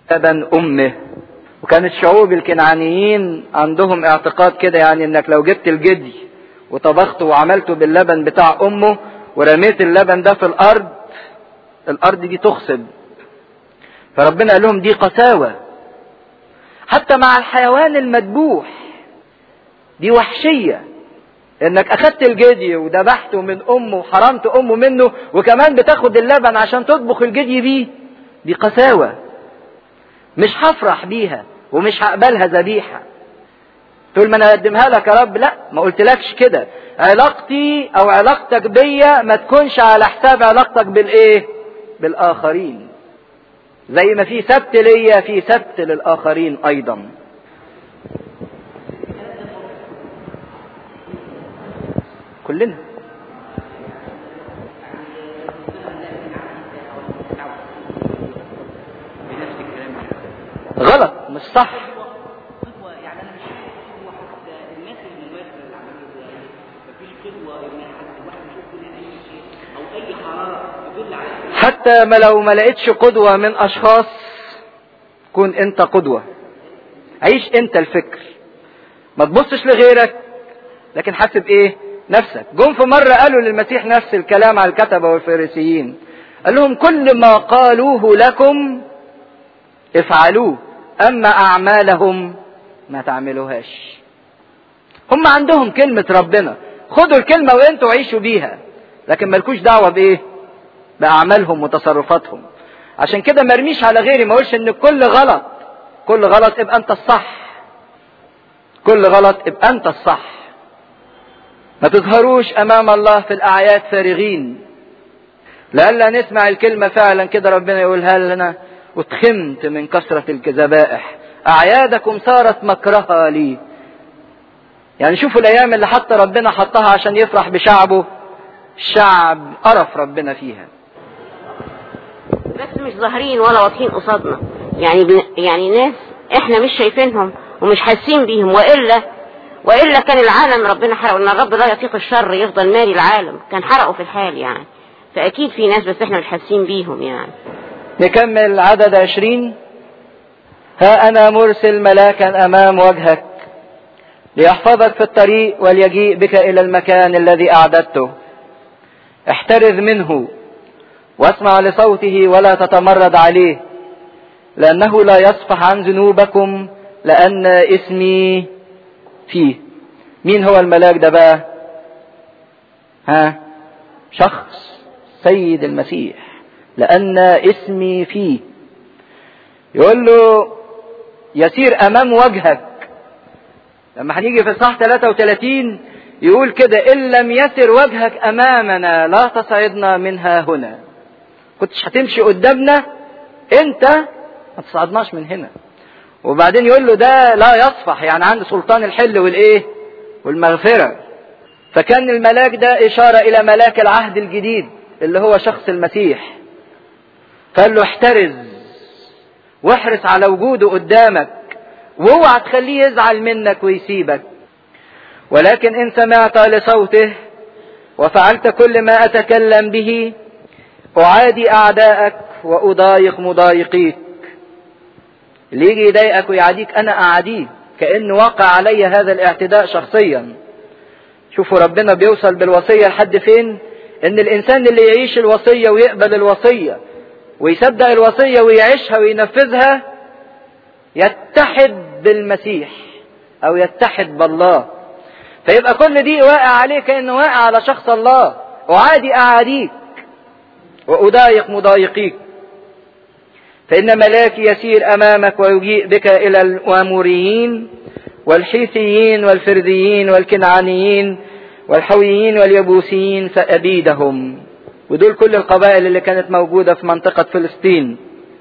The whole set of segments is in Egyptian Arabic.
لبن امه وكان الشعوب الكنعانيين عندهم اعتقاد كده يعني انك لو جبت الجدي وطبخته وعملته باللبن بتاع امه ورميت اللبن ده في الارض الارض دي تخصب فربنا قال لهم دي قساوة حتى مع الحيوان المذبوح دي وحشية انك اخدت الجدي وذبحته من امه وحرمت امه منه وكمان بتاخد اللبن عشان تطبخ الجدي بيه دي قساوة مش هفرح بيها ومش هقبلها ذبيحة تقول ما انا اقدمها لك يا رب لا ما قلتلكش كده علاقتي او علاقتك بيا ما تكونش على حساب علاقتك بالايه بالاخرين زي ما في سبت ليا في سبت للاخرين ايضا كلنا غلط مش صح حتى ما لو ما لقيتش قدوة من أشخاص كون أنت قدوة عيش أنت الفكر ما تبصش لغيرك لكن حاسب إيه نفسك جم في مرة قالوا للمسيح نفس الكلام على الكتبة والفارسيين قال لهم كل ما قالوه لكم افعلوه أما أعمالهم ما تعملوهاش هم عندهم كلمة ربنا خدوا الكلمة وانتوا عيشوا بيها لكن مالكوش دعوة بإيه بأعمالهم وتصرفاتهم عشان كده مرميش على غيري ما اقولش ان كل غلط كل غلط ابقى انت الصح كل غلط ابقى انت الصح ما تظهروش امام الله في الاعياد فارغين لئلا نسمع الكلمة فعلا كده ربنا يقولها لنا واتخمت من كثرة الذبائح اعيادكم صارت مكرهة لي يعني شوفوا الايام اللي حتى ربنا حطها عشان يفرح بشعبه الشعب قرف ربنا فيها بس مش ظاهرين ولا واضحين قصادنا يعني بن... يعني ناس احنا مش شايفينهم ومش حاسين بيهم والا والا كان العالم ربنا حرقه ان الرب لا يطيق الشر يفضل مالي العالم كان حرقه في الحال يعني فاكيد في ناس بس احنا مش حاسين بيهم يعني نكمل عدد عشرين ها أنا مرسل ملاكا أمام وجهك ليحفظك في الطريق وليجيء بك إلى المكان الذي أعددته احترز منه واسمع لصوته ولا تتمرد عليه لأنه لا يصفح عن ذنوبكم لأن اسمي فيه مين هو الملاك ده بقى ها شخص سيد المسيح لأن اسمي فيه يقول له يسير أمام وجهك لما هنيجي في الصح 33 يقول كده إن لم يسر وجهك أمامنا لا تصعدنا منها هنا كنتش هتمشي قدامنا أنت ما تصعدناش من هنا وبعدين يقول له ده لا يصفح يعني عنده سلطان الحل والإيه والمغفرة فكان الملاك ده إشارة إلى ملاك العهد الجديد اللي هو شخص المسيح قال له احترز واحرص على وجوده قدامك واوعى تخليه يزعل منك ويسيبك ولكن ان سمعت لصوته وفعلت كل ما اتكلم به اعادي اعدائك واضايق مضايقيك اللي يجي يضايقك ويعاديك انا اعاديه كان وقع علي هذا الاعتداء شخصيا شوفوا ربنا بيوصل بالوصيه لحد فين ان الانسان اللي يعيش الوصيه ويقبل الوصيه ويصدق الوصيه ويعيشها وينفذها يتحد بالمسيح او يتحد بالله فيبقى كل دي واقع عليه كانه واقع على شخص الله اعادي اعاديك واضايق مضايقيك فان ملاكي يسير امامك ويجيء بك الى الاموريين والحيثيين والفرديين والكنعانيين والحويين واليبوسيين فابيدهم ودول كل القبائل اللي كانت موجوده في منطقه فلسطين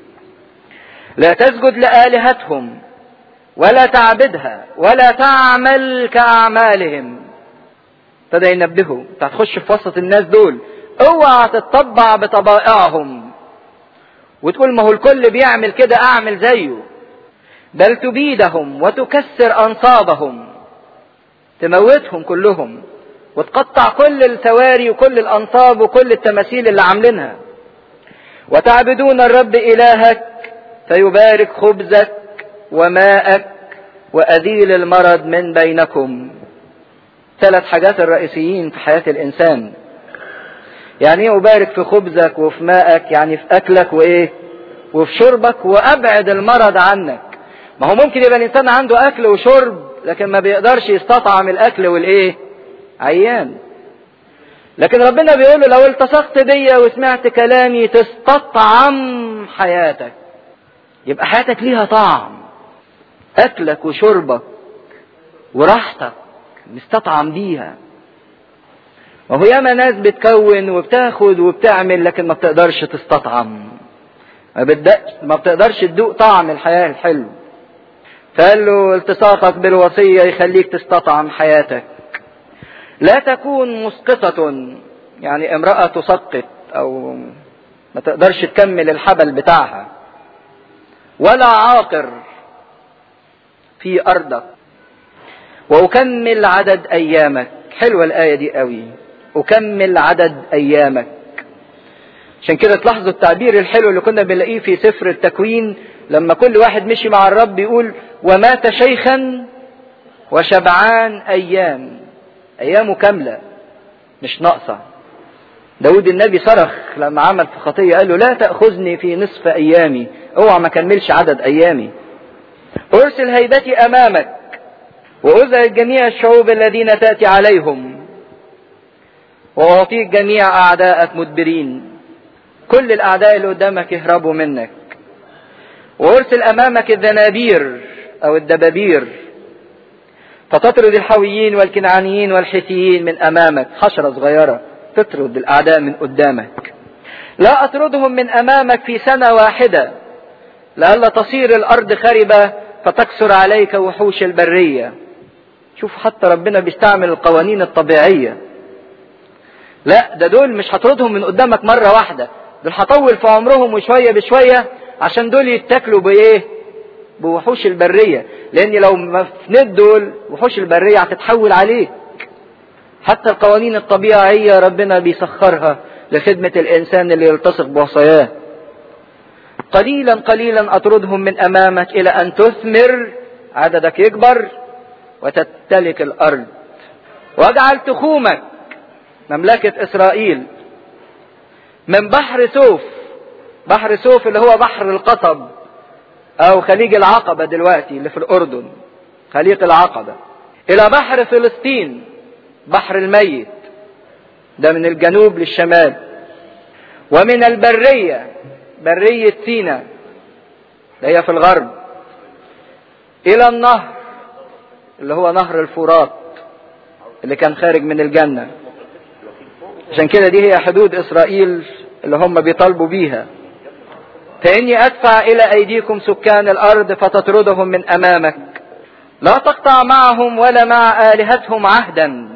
لا تسجد لآلهتهم ولا تعبدها ولا تعمل كأعمالهم ابتدى ينبهوا انت هتخش في وسط الناس دول اوعى تتطبع بطبائعهم وتقول ما هو الكل بيعمل كده اعمل زيه بل تبيدهم وتكسر انصابهم تموتهم كلهم وتقطع كل الثواري وكل الانصاب وكل التماثيل اللي عاملينها وتعبدون الرب الهك فيبارك خبزك وماءك وأذيل المرض من بينكم ثلاث حاجات الرئيسيين في حياة الإنسان يعني ايه أبارك في خبزك وفي ماءك يعني في أكلك وإيه وفي شربك وأبعد المرض عنك ما هو ممكن يبقى الإنسان عنده أكل وشرب لكن ما بيقدرش يستطعم الأكل والإيه عيان لكن ربنا بيقول له لو التصقت بيا وسمعت كلامي تستطعم حياتك يبقى حياتك ليها طعم اكلك وشربك وراحتك مستطعم بيها وهو ياما ناس بتكون وبتاخد وبتعمل لكن ما بتقدرش تستطعم ما, بدأش ما بتقدرش تدوق طعم الحياة الحلو فقال له التصاقك بالوصية يخليك تستطعم حياتك لا تكون مسقطة يعني امرأة تسقط أو ما تقدرش تكمل الحبل بتاعها ولا عاقر في أرضك وأكمل عدد أيامك حلوة الآية دي قوي أكمل عدد أيامك عشان كده تلاحظوا التعبير الحلو اللي كنا بنلاقيه في سفر التكوين لما كل واحد مشي مع الرب يقول ومات شيخا وشبعان أيام أيامه كاملة مش ناقصة داود النبي صرخ لما عمل في خطية قال له لا تأخذني في نصف أيامي اوعى ما كملش عدد أيامي أرسل هيبتي أمامك وأزعج جميع الشعوب الذين تأتي عليهم وأعطيك جميع أعداءك مدبرين كل الأعداء اللي قدامك يهربوا منك وأرسل أمامك الذنابير أو الدبابير فتطرد الحويين والكنعانيين والحيثيين من أمامك حشرة صغيرة تطرد الأعداء من قدامك لا أطردهم من أمامك في سنة واحدة لئلا تصير الأرض خربة فتكسر عليك وحوش البرية شوف حتى ربنا بيستعمل القوانين الطبيعية لا ده دول مش هطردهم من قدامك مرة واحدة دول هطول في عمرهم وشوية بشوية عشان دول يتاكلوا بإيه بوحوش البرية لأن لو ما فنيت دول وحوش البرية هتتحول عليك حتى القوانين الطبيعية ربنا بيسخرها لخدمة الإنسان اللي يلتصق بوصاياه قليلا قليلا أطردهم من أمامك إلى أن تثمر عددك يكبر وتتلك الأرض واجعل تخومك مملكة إسرائيل من بحر سوف بحر سوف اللي هو بحر القصب أو خليج العقبة دلوقتي اللي في الأردن خليج العقبة إلى بحر فلسطين بحر الميت ده من الجنوب للشمال ومن البرية برية سينا اللي هي في الغرب إلى النهر اللي هو نهر الفرات اللي كان خارج من الجنة عشان كده دي هي حدود إسرائيل اللي هم بيطالبوا بيها فإني أدفع إلى أيديكم سكان الأرض فتطردهم من أمامك لا تقطع معهم ولا مع آلهتهم عهدا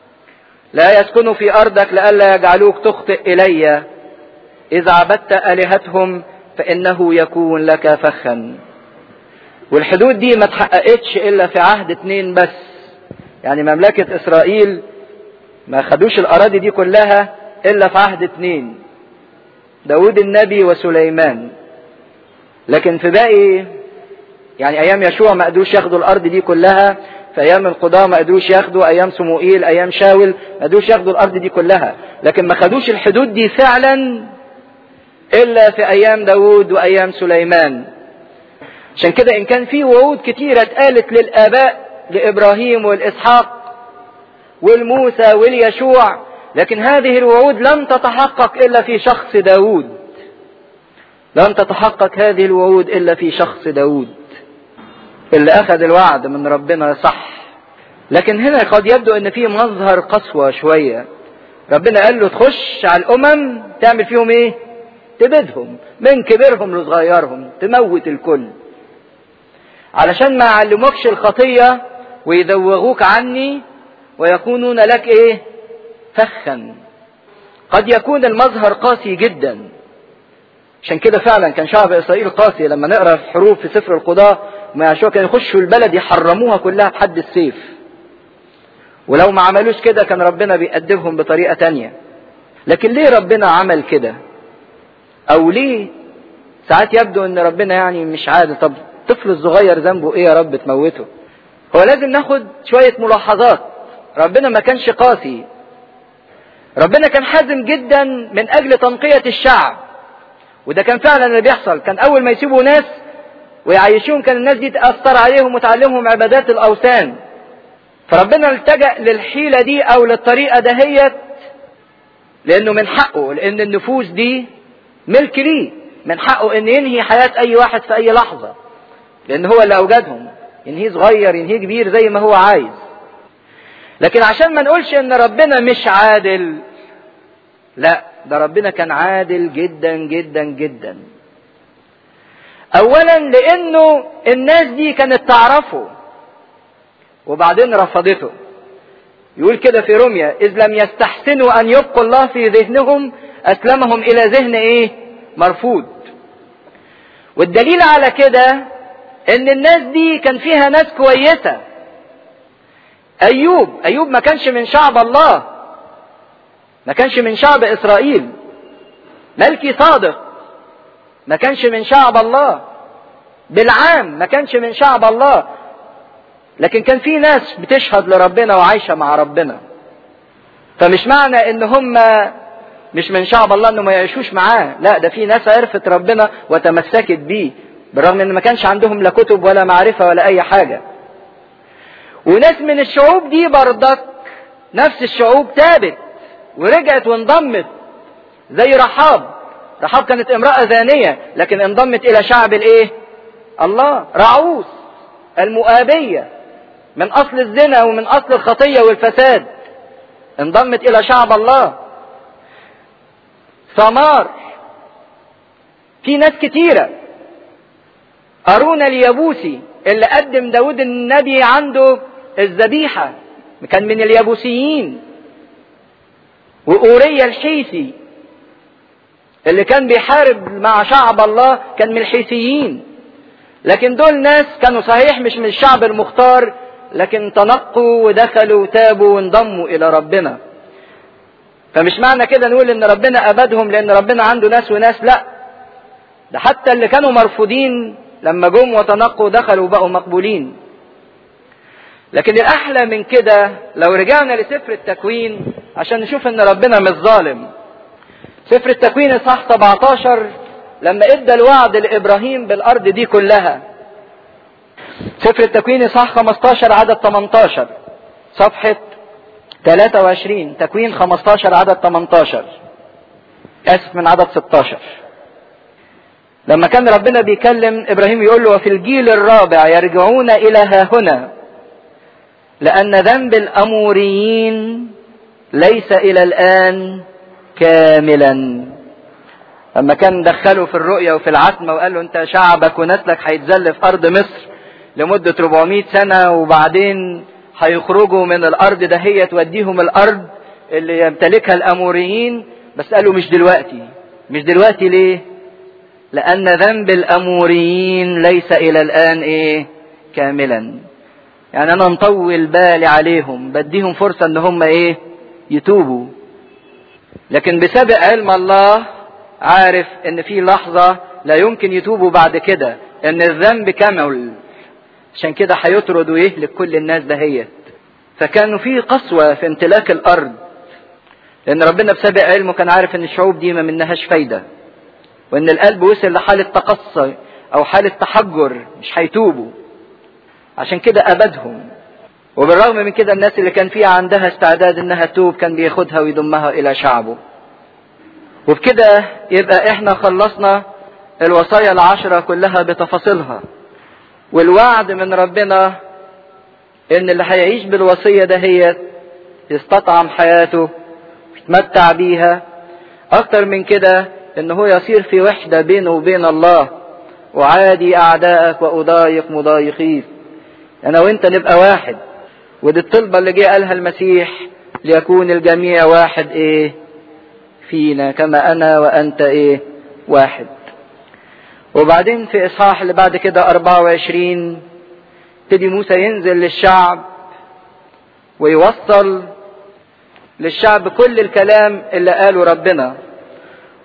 لا يسكنوا في أرضك لئلا يجعلوك تخطئ إلي إذا عبدت آلهتهم فإنه يكون لك فخا والحدود دي ما تحققتش إلا في عهد اتنين بس يعني مملكة إسرائيل ما خدوش الأراضي دي كلها إلا في عهد اتنين داود النبي وسليمان لكن في باقي يعني أيام يشوع ما قدروش ياخدوا الأرض دي كلها في أيام القضاة ما قدروش ياخدوا أيام صموئيل أيام شاول ما قدروش ياخدوا الأرض دي كلها لكن ما خدوش الحدود دي فعلا إلا في أيام داود وأيام سليمان عشان كده إن كان في وعود كتيرة اتقالت للآباء لإبراهيم والإسحاق والموسى واليشوع لكن هذه الوعود لم تتحقق إلا في شخص داود لم تتحقق هذه الوعود إلا في شخص داود اللي أخذ الوعد من ربنا صح لكن هنا قد يبدو أن في مظهر قسوة شوية ربنا قال له تخش على الأمم تعمل فيهم إيه تبيدهم من كبيرهم لصغيرهم تموت الكل علشان ما يعلموكش الخطية ويذوغوك عني ويكونون لك ايه فخا قد يكون المظهر قاسي جدا عشان كده فعلا كان شعب اسرائيل قاسي لما نقرا الحروف في سفر القضاة ما يشوع كانوا يخشوا البلد يحرموها كلها بحد السيف ولو ما عملوش كده كان ربنا بيأدبهم بطريقة تانية لكن ليه ربنا عمل كده او ليه ساعات يبدو ان ربنا يعني مش عادل طب الطفل الصغير ذنبه ايه يا رب تموته هو لازم ناخد شوية ملاحظات ربنا ما كانش قاسي ربنا كان حازم جدا من اجل تنقية الشعب وده كان فعلا اللي بيحصل كان اول ما يسيبوا ناس ويعيشوهم كان الناس دي تأثر عليهم وتعلمهم عبادات الاوثان فربنا التجأ للحيلة دي او للطريقة دهيت لانه من حقه لان النفوس دي ملك ليه من حقه ان ينهي حياة اي واحد في اي لحظة لان هو اللي اوجدهم ينهيه صغير ينهيه كبير زي ما هو عايز لكن عشان ما نقولش ان ربنا مش عادل لا ده ربنا كان عادل جدا جدا جدا اولا لانه الناس دي كانت تعرفه وبعدين رفضته يقول كده في روميا اذ لم يستحسنوا ان يبقوا الله في ذهنهم اسلمهم الى ذهن ايه مرفوض والدليل على كده ان الناس دي كان فيها ناس كويسة ايوب ايوب ما كانش من شعب الله ما كانش من شعب اسرائيل ملكي صادق ما كانش من شعب الله بالعام ما كانش من شعب الله لكن كان في ناس بتشهد لربنا وعايشة مع ربنا فمش معنى ان هم مش من شعب الله انه ما يعيشوش معاه لا ده في ناس عرفت ربنا وتمسكت بيه بالرغم ان ما كانش عندهم لا كتب ولا معرفة ولا اي حاجة وناس من الشعوب دي برضك نفس الشعوب تابت ورجعت وانضمت زي رحاب رحاب كانت امرأة زانية لكن انضمت الى شعب الايه الله رعوس المؤابية من اصل الزنا ومن اصل الخطية والفساد انضمت الى شعب الله ثمار في ناس كتيرة أرونا اليابوسي اللي قدم داود النبي عنده الذبيحة كان من اليابوسيين وأوريا الحيثي اللي كان بيحارب مع شعب الله كان من الحيثيين لكن دول ناس كانوا صحيح مش من الشعب المختار لكن تنقوا ودخلوا وتابوا وانضموا إلى ربنا فمش معنى كده نقول ان ربنا ابدهم لان ربنا عنده ناس وناس لا ده حتى اللي كانوا مرفوضين لما جم وتنقوا دخلوا وبقوا مقبولين لكن الاحلى من كده لو رجعنا لسفر التكوين عشان نشوف ان ربنا مش ظالم سفر التكوين اصحاح 17 لما ادى الوعد لابراهيم بالارض دي كلها سفر التكوين اصحاح 15 عدد 18 صفحه 23 تكوين 15 عدد 18 اسف من عدد 16 لما كان ربنا بيكلم ابراهيم يقول له وفي الجيل الرابع يرجعون الى ها هنا لان ذنب الاموريين ليس الى الان كاملا لما كان دخله في الرؤيا وفي العتمه وقال له انت شعبك ونسلك هيتذل في ارض مصر لمده 400 سنه وبعدين هيخرجوا من الارض ده هي توديهم الارض اللي يمتلكها الاموريين بس قالوا مش دلوقتي مش دلوقتي ليه لان ذنب الاموريين ليس الى الان ايه كاملا يعني انا مطول بالي عليهم بديهم فرصة ان هم ايه يتوبوا لكن بسبب علم الله عارف ان في لحظة لا يمكن يتوبوا بعد كده ان الذنب كمل عشان كده هيطرد ويهلك كل الناس دهيت فكانوا في قسوة في امتلاك الارض لان ربنا بسبب علمه كان عارف ان الشعوب دي ما منهاش فايدة وان القلب وصل لحالة تقصي او حالة تحجر مش هيتوبوا عشان كده ابدهم وبالرغم من كده الناس اللي كان فيها عندها استعداد انها توب كان بياخدها ويضمها الى شعبه وبكده يبقى احنا خلصنا الوصايا العشرة كلها بتفاصيلها والوعد من ربنا ان اللي هيعيش بالوصية دهيت يستطعم حياته يتمتع بيها اكتر من كده ان هو يصير في وحدة بينه وبين الله وعادي اعدائك واضايق مضايقيك انا وانت نبقى واحد ودي الطلبة اللي جه قالها المسيح ليكون الجميع واحد ايه فينا كما انا وانت ايه واحد وبعدين في اصحاح اللي بعد كده 24 ابتدي موسى ينزل للشعب ويوصل للشعب كل الكلام اللي قاله ربنا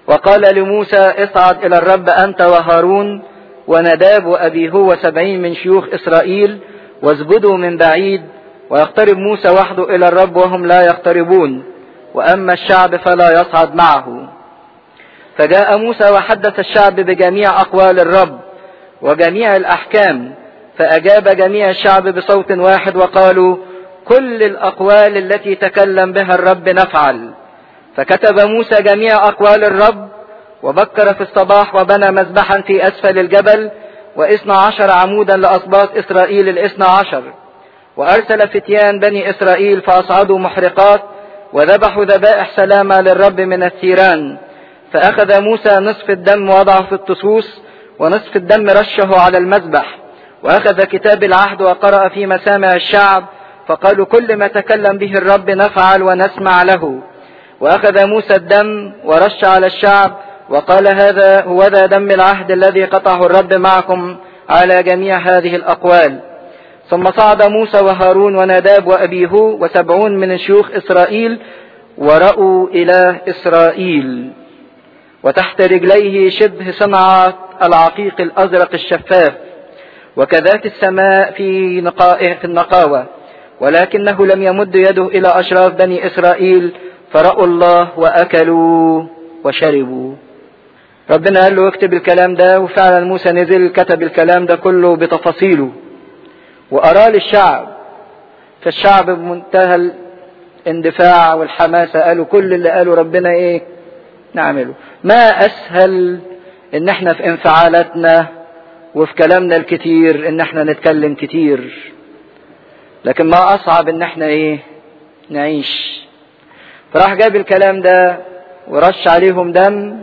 وقال لموسى اصعد إلى الرب أنت وهارون ونداب وأبيه وسبعين من شيوخ إسرائيل واسجدوا من بعيد ويقترب موسى وحده إلى الرب وهم لا يقتربون وأما الشعب فلا يصعد معه فجاء موسى وحدث الشعب بجميع أقوال الرب وجميع الأحكام فأجاب جميع الشعب بصوت واحد وقالوا كل الأقوال التي تكلم بها الرب نفعل فكتب موسى جميع أقوال الرب وبكر في الصباح وبنى مذبحا في أسفل الجبل واثنى عشر عمودا لأسباط إسرائيل الاثنى عشر وأرسل فتيان بني إسرائيل فأصعدوا محرقات وذبحوا ذبائح سلامة للرب من الثيران فأخذ موسى نصف الدم وضعه في الطسوس ونصف الدم رشه على المذبح وأخذ كتاب العهد وقرأ في مسامع الشعب فقالوا كل ما تكلم به الرب نفعل ونسمع له وأخذ موسى الدم ورش على الشعب وقال هذا هو ذا دم العهد الذي قطعه الرب معكم على جميع هذه الأقوال ثم صعد موسى وهارون وناداب وأبيه وسبعون من شيوخ إسرائيل ورأوا إله إسرائيل وتحت رجليه شبه صنعة العقيق الأزرق الشفاف وكذات السماء في نقائه في النقاوة ولكنه لم يمد يده إلى أشراف بني إسرائيل فرأوا الله وأكلوا وشربوا ربنا قال له اكتب الكلام ده وفعلا موسى نزل كتب الكلام ده كله بتفاصيله وأراه للشعب فالشعب بمنتهى الاندفاع والحماسة قالوا كل اللي قالوا ربنا ايه نعمله ما أسهل ان احنا في انفعالاتنا وفي كلامنا الكتير ان احنا نتكلم كتير لكن ما اصعب ان احنا ايه نعيش فراح جاب الكلام ده ورش عليهم دم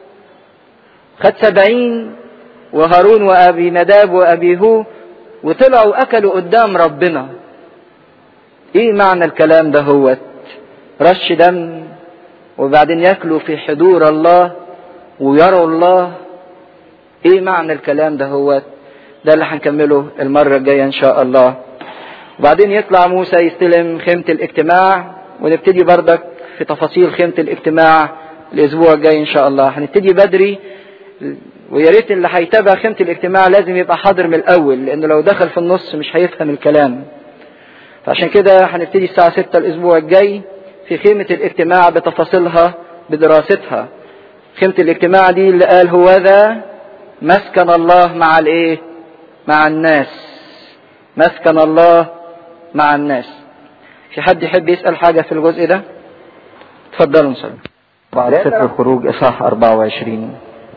خد سبعين وهارون وابي نداب وابيهو وطلعوا اكلوا قدام ربنا ايه معنى الكلام ده هو رش دم وبعدين ياكلوا في حضور الله ويروا الله ايه معنى الكلام ده هو ده اللي هنكمله المرة الجاية ان شاء الله وبعدين يطلع موسى يستلم خيمة الاجتماع ونبتدي بردك في تفاصيل خيمة الاجتماع الاسبوع الجاي ان شاء الله هنبتدي بدري ويا ريت اللي هيتابع خيمة الاجتماع لازم يبقى حاضر من الاول لانه لو دخل في النص مش هيفهم الكلام فعشان كده هنبتدي الساعة 6 الاسبوع الجاي في خيمة الاجتماع بتفاصيلها بدراستها خيمة الاجتماع دي اللي قال هو ذا مسكن الله مع الايه مع الناس مسكن الله مع الناس في حد يحب يسأل حاجة في الجزء ده اتفضلوا نصلي بعد سفر الخروج اصحاح 24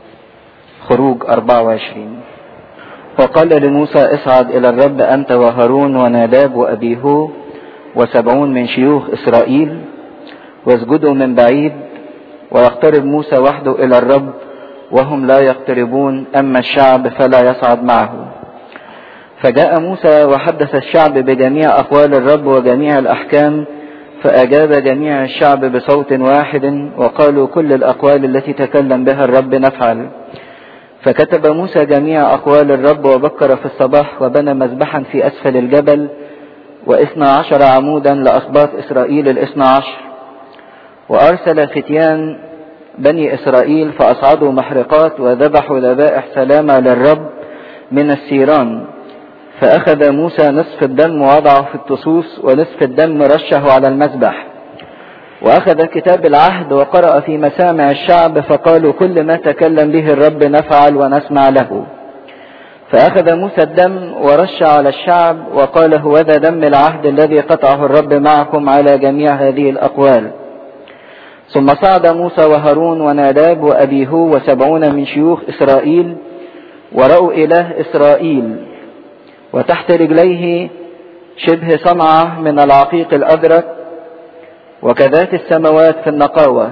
خروج 24 وقال لموسى اصعد الى الرب انت وهارون وناداب وابيهو وسبعون من شيوخ اسرائيل واسجدوا من بعيد ويقترب موسى وحده الى الرب وهم لا يقتربون اما الشعب فلا يصعد معه فجاء موسى وحدث الشعب بجميع اقوال الرب وجميع الاحكام فاجاب جميع الشعب بصوت واحد وقالوا كل الاقوال التي تكلم بها الرب نفعل فكتب موسى جميع اقوال الرب وبكر في الصباح وبنى مذبحا في اسفل الجبل واثنى عشر عمودا لاسباط اسرائيل الاثنى عشر وارسل فتيان بني اسرائيل فاصعدوا محرقات وذبحوا ذبائح سلامه للرب من السيران فاخذ موسى نصف الدم ووضعه في الطسوس ونصف الدم رشه على المذبح واخذ كتاب العهد وقرا في مسامع الشعب فقالوا كل ما تكلم به الرب نفعل ونسمع له فاخذ موسى الدم ورش على الشعب وقال هو ذا دم العهد الذي قطعه الرب معكم على جميع هذه الاقوال ثم صعد موسى وهارون وناداب وأبيه وسبعون من شيوخ إسرائيل ورأوا إله إسرائيل وتحت رجليه شبه صنعة من العقيق الأزرق وكذات السماوات في النقاوة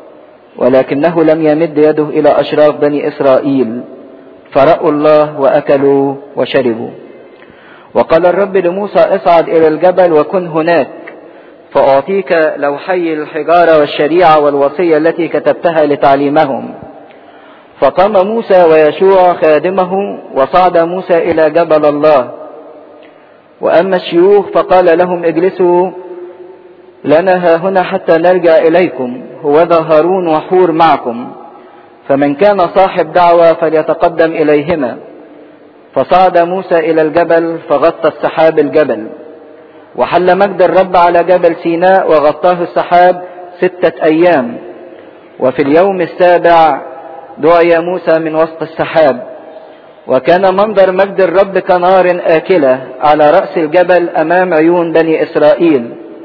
ولكنه لم يمد يده إلى أشراف بني إسرائيل فرأوا الله وأكلوا وشربوا وقال الرب لموسى اصعد إلى الجبل وكن هناك فأعطيك لوحي الحجارة والشريعة والوصية التي كتبتها لتعليمهم فقام موسى ويشوع خادمه وصعد موسى إلى جبل الله وأما الشيوخ فقال لهم اجلسوا لنا ها هنا حتى نرجع إليكم هو ذا هارون وحور معكم فمن كان صاحب دعوة فليتقدم إليهما فصعد موسى إلى الجبل فغطى السحاب الجبل وحل مجد الرب على جبل سيناء وغطاه السحاب ستة أيام وفي اليوم السابع دعي موسى من وسط السحاب وكان منظر مجد الرب كنار آكلة على رأس الجبل أمام عيون بني إسرائيل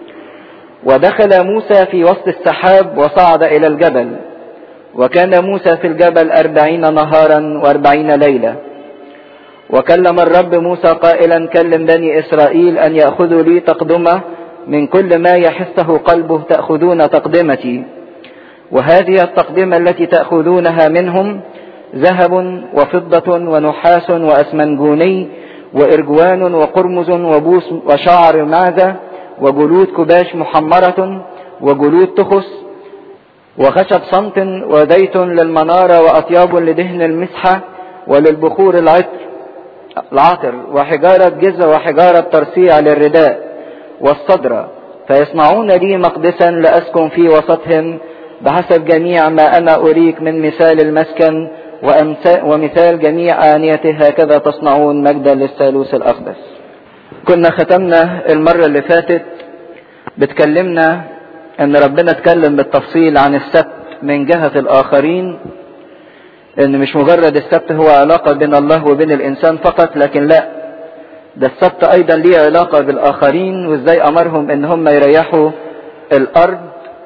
ودخل موسى في وسط السحاب وصعد إلى الجبل وكان موسى في الجبل أربعين نهارا وأربعين ليلة وكلم الرب موسى قائلا كلم بني إسرائيل أن يأخذوا لي تقدمة من كل ما يحسه قلبه تأخذون تقدمتي وهذه التقدمة التي تأخذونها منهم ذهب وفضة ونحاس وأسمنجوني وإرجوان وقرمز وبوس وشعر معزة وجلود كباش محمرة وجلود تخس وخشب صمت وزيت للمنارة وأطياب لدهن المسحة وللبخور العطر العطر وحجارة جزة وحجارة ترصيع للرداء والصدرة فيصنعون لي مقدسا لأسكن في وسطهم بحسب جميع ما أنا أريك من مثال المسكن ومثال جميع آنيته هكذا تصنعون مجدا للثالوث الأقدس كنا ختمنا المرة اللي فاتت بتكلمنا ان ربنا اتكلم بالتفصيل عن السبت من جهة الآخرين ان مش مجرد السبت هو علاقة بين الله وبين الإنسان فقط لكن لا ده السبت أيضا ليه علاقة بالآخرين وازاي أمرهم ان هم يريحوا الأرض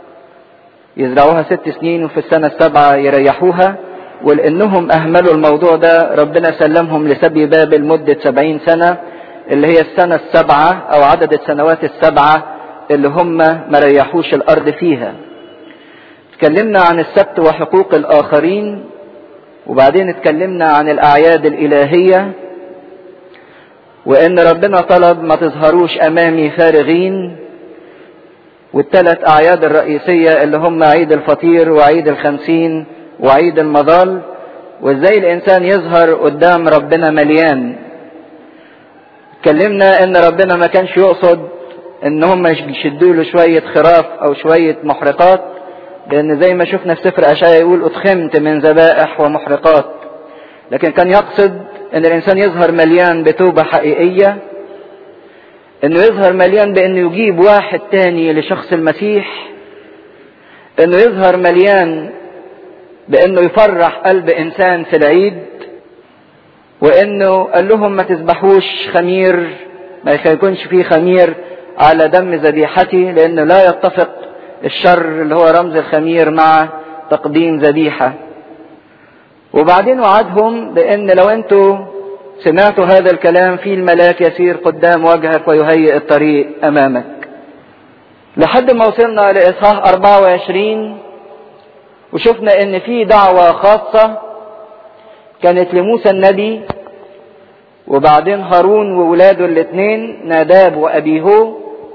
يزرعوها ست سنين وفي السنة السابعة يريحوها ولأنهم أهملوا الموضوع ده ربنا سلمهم لسبي بابل مدة سبعين سنة اللي هي السنة السبعة أو عدد السنوات السبعة اللي هم ما ريحوش الأرض فيها اتكلمنا عن السبت وحقوق الآخرين وبعدين اتكلمنا عن الأعياد الإلهية وإن ربنا طلب ما تظهروش أمامي فارغين والثلاث أعياد الرئيسية اللي هم عيد الفطير وعيد الخمسين وعيد المظال وازاي الإنسان يظهر قدام ربنا مليان اتكلمنا ان ربنا ما كانش يقصد ان هم يشدوا له شوية خراف او شوية محرقات لان زي ما شفنا في سفر اشعياء يقول اتخمت من ذبائح ومحرقات لكن كان يقصد ان الانسان يظهر مليان بتوبة حقيقية انه يظهر مليان بانه يجيب واحد تاني لشخص المسيح انه يظهر مليان بانه يفرح قلب انسان في العيد وانه قال لهم ما تذبحوش خمير ما يكونش فيه خمير على دم ذبيحتي لانه لا يتفق الشر اللي هو رمز الخمير مع تقديم ذبيحة وبعدين وعدهم بان لو انتوا سمعتوا هذا الكلام في الملاك يسير قدام وجهك ويهيئ الطريق امامك لحد ما وصلنا لاصحاح 24 وشفنا ان في دعوة خاصة كانت لموسى النبي وبعدين هارون وولاده الاثنين ناداب وأبيهو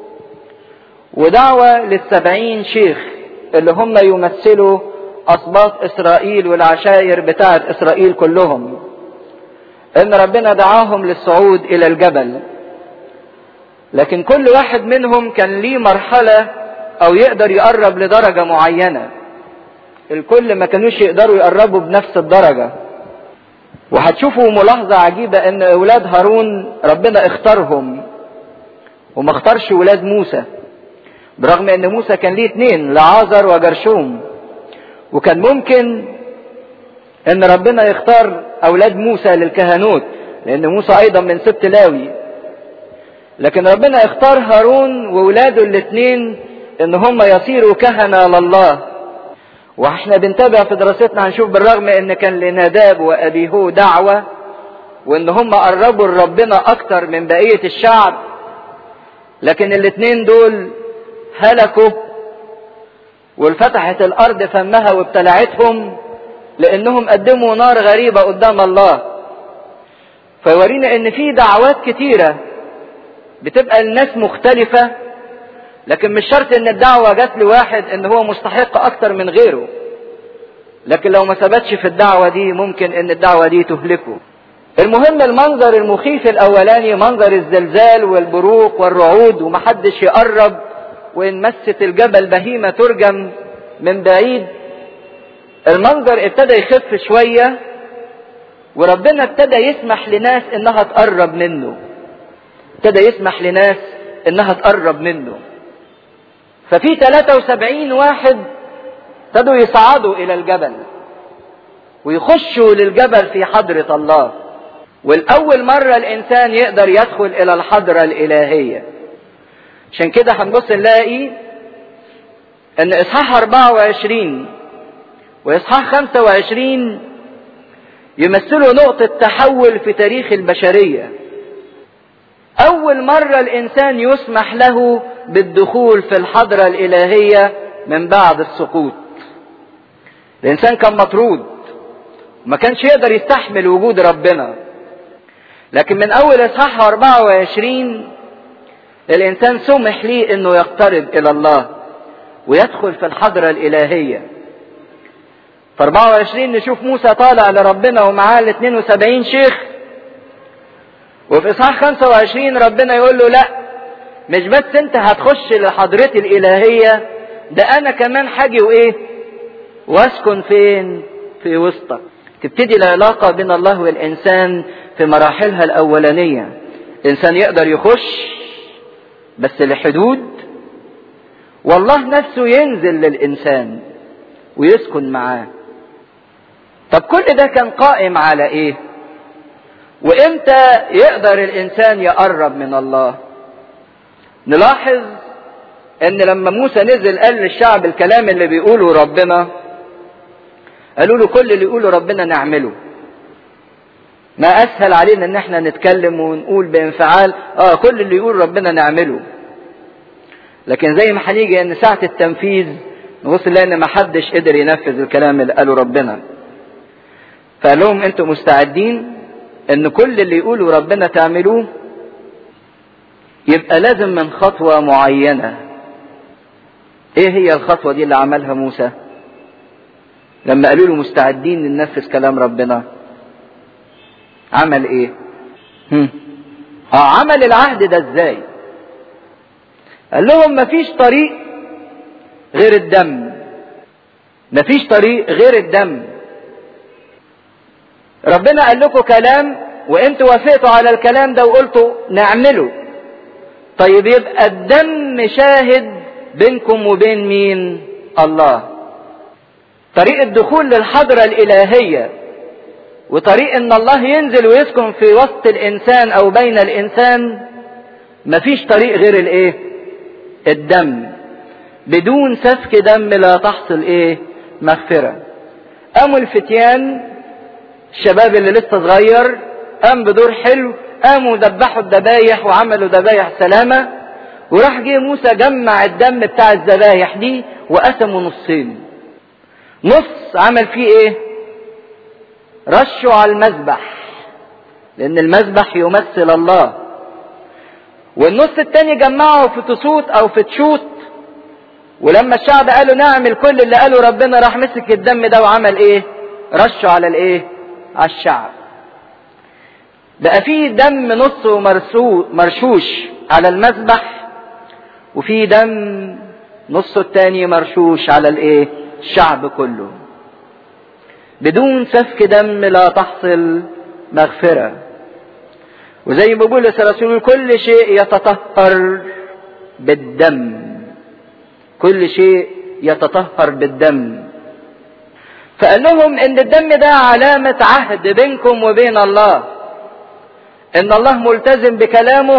ودعوة للسبعين شيخ اللي هم يمثلوا أسباط إسرائيل والعشائر بتاعة إسرائيل كلهم إن ربنا دعاهم للصعود إلى الجبل لكن كل واحد منهم كان ليه مرحلة أو يقدر يقرب لدرجة معينة الكل ما كانوش يقدروا يقربوا بنفس الدرجة وهتشوفوا ملاحظة عجيبة ان اولاد هارون ربنا اختارهم وما اختارش ولاد موسى برغم ان موسى كان ليه اتنين لعازر وجرشوم وكان ممكن ان ربنا يختار اولاد موسى للكهنوت لان موسى ايضا من سبت لاوي لكن ربنا اختار هارون وولاده الاثنين ان هم يصيروا كهنة لله واحنا بنتابع في دراستنا هنشوف بالرغم ان كان لناداب وابيهو دعوة وان هم قربوا لربنا اكتر من بقية الشعب لكن الاتنين دول هلكوا والفتحت الارض فمها وابتلعتهم لانهم قدموا نار غريبة قدام الله فيورينا ان في دعوات كتيرة بتبقى الناس مختلفة لكن مش شرط ان الدعوة جت لواحد ان هو مستحق اكتر من غيره لكن لو ما ثبتش في الدعوة دي ممكن ان الدعوة دي تهلكه المهم المنظر المخيف الاولاني منظر الزلزال والبروق والرعود ومحدش يقرب وان مست الجبل بهيمة ترجم من بعيد المنظر ابتدى يخف شوية وربنا ابتدى يسمح لناس انها تقرب منه ابتدى يسمح لناس انها تقرب منه ففي 73 واحد ابتدوا يصعدوا الى الجبل ويخشوا للجبل في حضرة الله والأول مرة الإنسان يقدر يدخل إلى الحضرة الإلهية عشان كده هنبص نلاقي إن إصحاح 24 وإصحاح 25 يمثلوا نقطة تحول في تاريخ البشرية أول مرة الإنسان يسمح له بالدخول في الحضرة الإلهية من بعد السقوط الإنسان كان مطرود ما كانش يقدر يستحمل وجود ربنا لكن من اول اصحاح 24 الانسان سمح ليه انه يقترب الى الله ويدخل في الحضره الالهيه في 24 نشوف موسى طالع لربنا ومعاه ال 72 شيخ وفي اصحاح 25 ربنا يقول له لا مش بس انت هتخش لحضرتي الالهيه ده انا كمان حاجي وايه واسكن فين في وسطك تبتدي العلاقة بين الله والإنسان في مراحلها الأولانية الإنسان يقدر يخش بس لحدود والله نفسه ينزل للإنسان ويسكن معاه طب كل ده كان قائم على إيه وإمتى يقدر الإنسان يقرب من الله نلاحظ ان لما موسى نزل قال للشعب الكلام اللي بيقوله ربنا قالوا له كل اللي يقوله ربنا نعمله ما اسهل علينا ان احنا نتكلم ونقول بانفعال اه كل اللي يقول ربنا نعمله لكن زي ما هنيجي ان ساعة التنفيذ نبص نلاقي ان ما حدش قدر ينفذ الكلام اللي قاله ربنا فقال لهم انتم مستعدين ان كل اللي يقوله ربنا تعملوه يبقى لازم من خطوة معينة ايه هي الخطوة دي اللي عملها موسى لما قالوا له مستعدين ننفذ كلام ربنا عمل ايه هم. اه عمل العهد ده ازاي قال لهم مفيش طريق غير الدم مفيش طريق غير الدم ربنا قال لكم كلام وانتوا وافقتوا على الكلام ده وقلتوا نعمله طيب يبقى الدم شاهد بينكم وبين مين الله طريق الدخول للحضرة الإلهية وطريق ان الله ينزل ويسكن في وسط الانسان او بين الانسان مفيش طريق غير الايه الدم بدون سفك دم لا تحصل ايه مغفرة قاموا الفتيان الشباب اللي لسه صغير قام بدور حلو قاموا ذبحوا الذبايح وعملوا ذبايح سلامة وراح جه موسى جمع الدم بتاع الذبايح دي وقسمه نصين نص عمل فيه ايه رشوا على المذبح لان المذبح يمثل الله والنص التاني جمعه في تصوت او في تشوت ولما الشعب قالوا نعمل كل اللي قاله ربنا راح مسك الدم ده وعمل ايه رشه على الايه على الشعب بقى فيه دم نصه مرشوش على المذبح وفي دم نصه التاني مرشوش على الايه الشعب كله بدون سفك دم لا تحصل مغفرة وزي ما بولس الرسول كل شيء يتطهر بالدم كل شيء يتطهر بالدم فقال لهم ان الدم ده علامة عهد بينكم وبين الله ان الله ملتزم بكلامه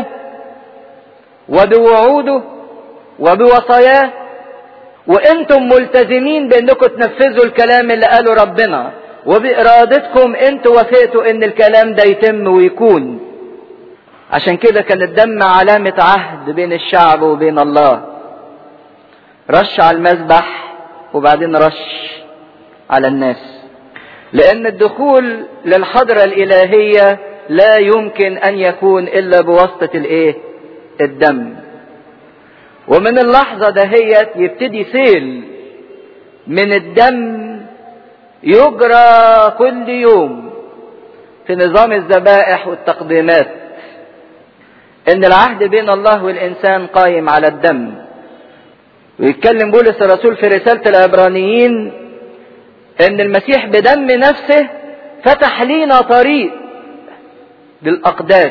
وبوعوده وبوصاياه وانتم ملتزمين بانكم تنفذوا الكلام اللي قاله ربنا وبارادتكم انتوا وافقتوا ان الكلام ده يتم ويكون عشان كده كان الدم علامة عهد بين الشعب وبين الله رش على المذبح وبعدين رش على الناس لان الدخول للحضرة الالهية لا يمكن ان يكون الا بواسطة الايه الدم ومن اللحظة دهيت يبتدي سيل من الدم يجرى كل يوم في نظام الذبائح والتقديمات ان العهد بين الله والانسان قايم على الدم ويتكلم بولس الرسول في رسالة العبرانيين ان المسيح بدم نفسه فتح لينا طريق للاقداس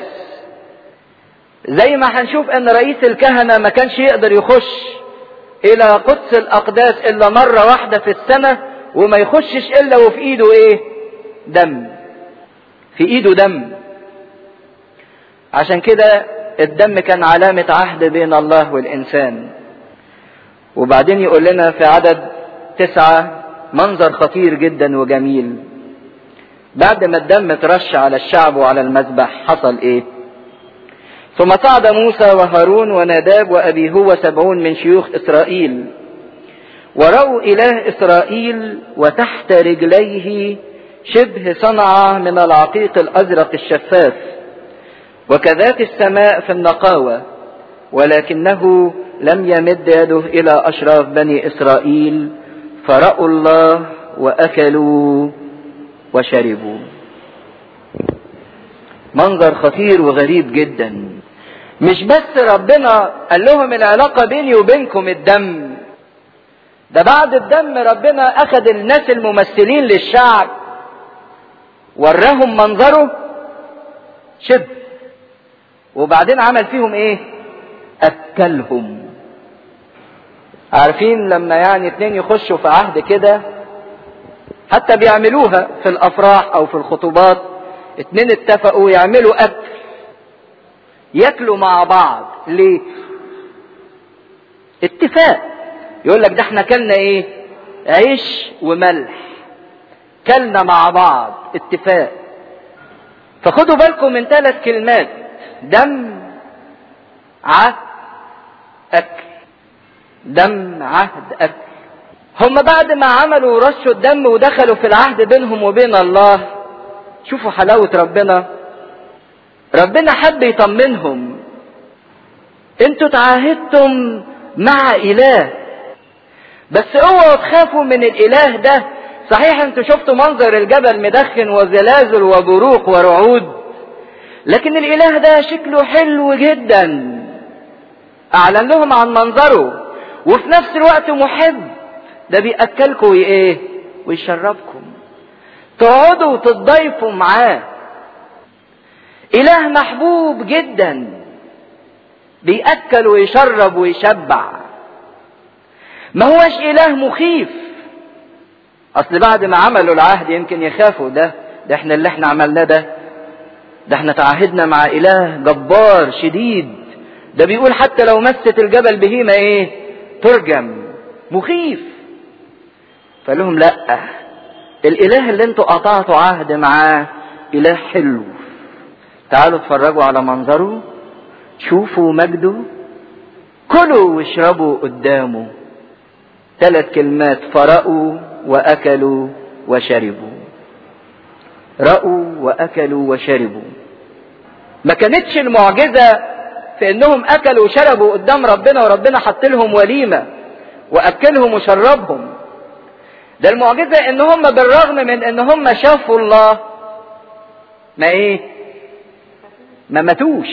زي ما هنشوف ان رئيس الكهنة ما كانش يقدر يخش الى قدس الاقداس الا مرة واحدة في السنة وما يخشش الا وفي ايده ايه دم في ايده دم عشان كده الدم كان علامة عهد بين الله والإنسان وبعدين يقول لنا في عدد تسعة منظر خطير جدا وجميل بعد ما الدم ترش على الشعب وعلى المذبح حصل ايه ثم صعد موسى وهارون وناداب وأبي هو سبعون من شيوخ إسرائيل ورأوا إله إسرائيل وتحت رجليه شبه صنعة من العقيق الأزرق الشفاف وكذات السماء في النقاوة ولكنه لم يمد يده إلى أشراف بني إسرائيل فرأوا الله وأكلوا وشربوا منظر خطير وغريب جدا مش بس ربنا قال لهم العلاقة بيني وبينكم الدم ده بعد الدم ربنا أخذ الناس الممثلين للشعب وراهم منظره شبه وبعدين عمل فيهم ايه اكلهم عارفين لما يعني اتنين يخشوا في عهد كده حتى بيعملوها في الافراح او في الخطوبات اتنين اتفقوا يعملوا اكل ياكلوا مع بعض ليه اتفاق يقول لك ده احنا كلنا ايه عيش وملح كلنا مع بعض اتفاق فخدوا بالكم من ثلاث كلمات دم عهد أكل دم عهد أكل هم بعد ما عملوا رشوا الدم ودخلوا في العهد بينهم وبين الله شوفوا حلاوة ربنا ربنا حب يطمنهم انتوا تعاهدتم مع اله بس اوعوا تخافوا من الاله ده صحيح انتوا شفتوا منظر الجبل مدخن وزلازل وبروق ورعود لكن الاله ده شكله حلو جدا اعلن لهم عن منظره وفي نفس الوقت محب ده بياكلكم وايه ويشربكم تقعدوا وتتضايفوا معاه اله محبوب جدا بياكل ويشرب ويشبع ما هوش اله مخيف اصل بعد ما عملوا العهد يمكن يخافوا ده ده احنا اللي احنا عملناه ده ده احنا تعاهدنا مع اله جبار شديد ده بيقول حتى لو مست الجبل بهيمة ايه ترجم مخيف فقال لهم لا الاله اللي انتوا قطعتوا عهد معاه اله حلو تعالوا اتفرجوا على منظره شوفوا مجده كلوا واشربوا قدامه ثلاث كلمات فرأوا وأكلوا وشربوا رأوا وأكلوا وشربوا ما كانتش المعجزة في انهم اكلوا وشربوا قدام ربنا وربنا حط لهم وليمة واكلهم وشربهم ده المعجزة ان هم بالرغم من ان هم شافوا الله ما ايه ما ماتوش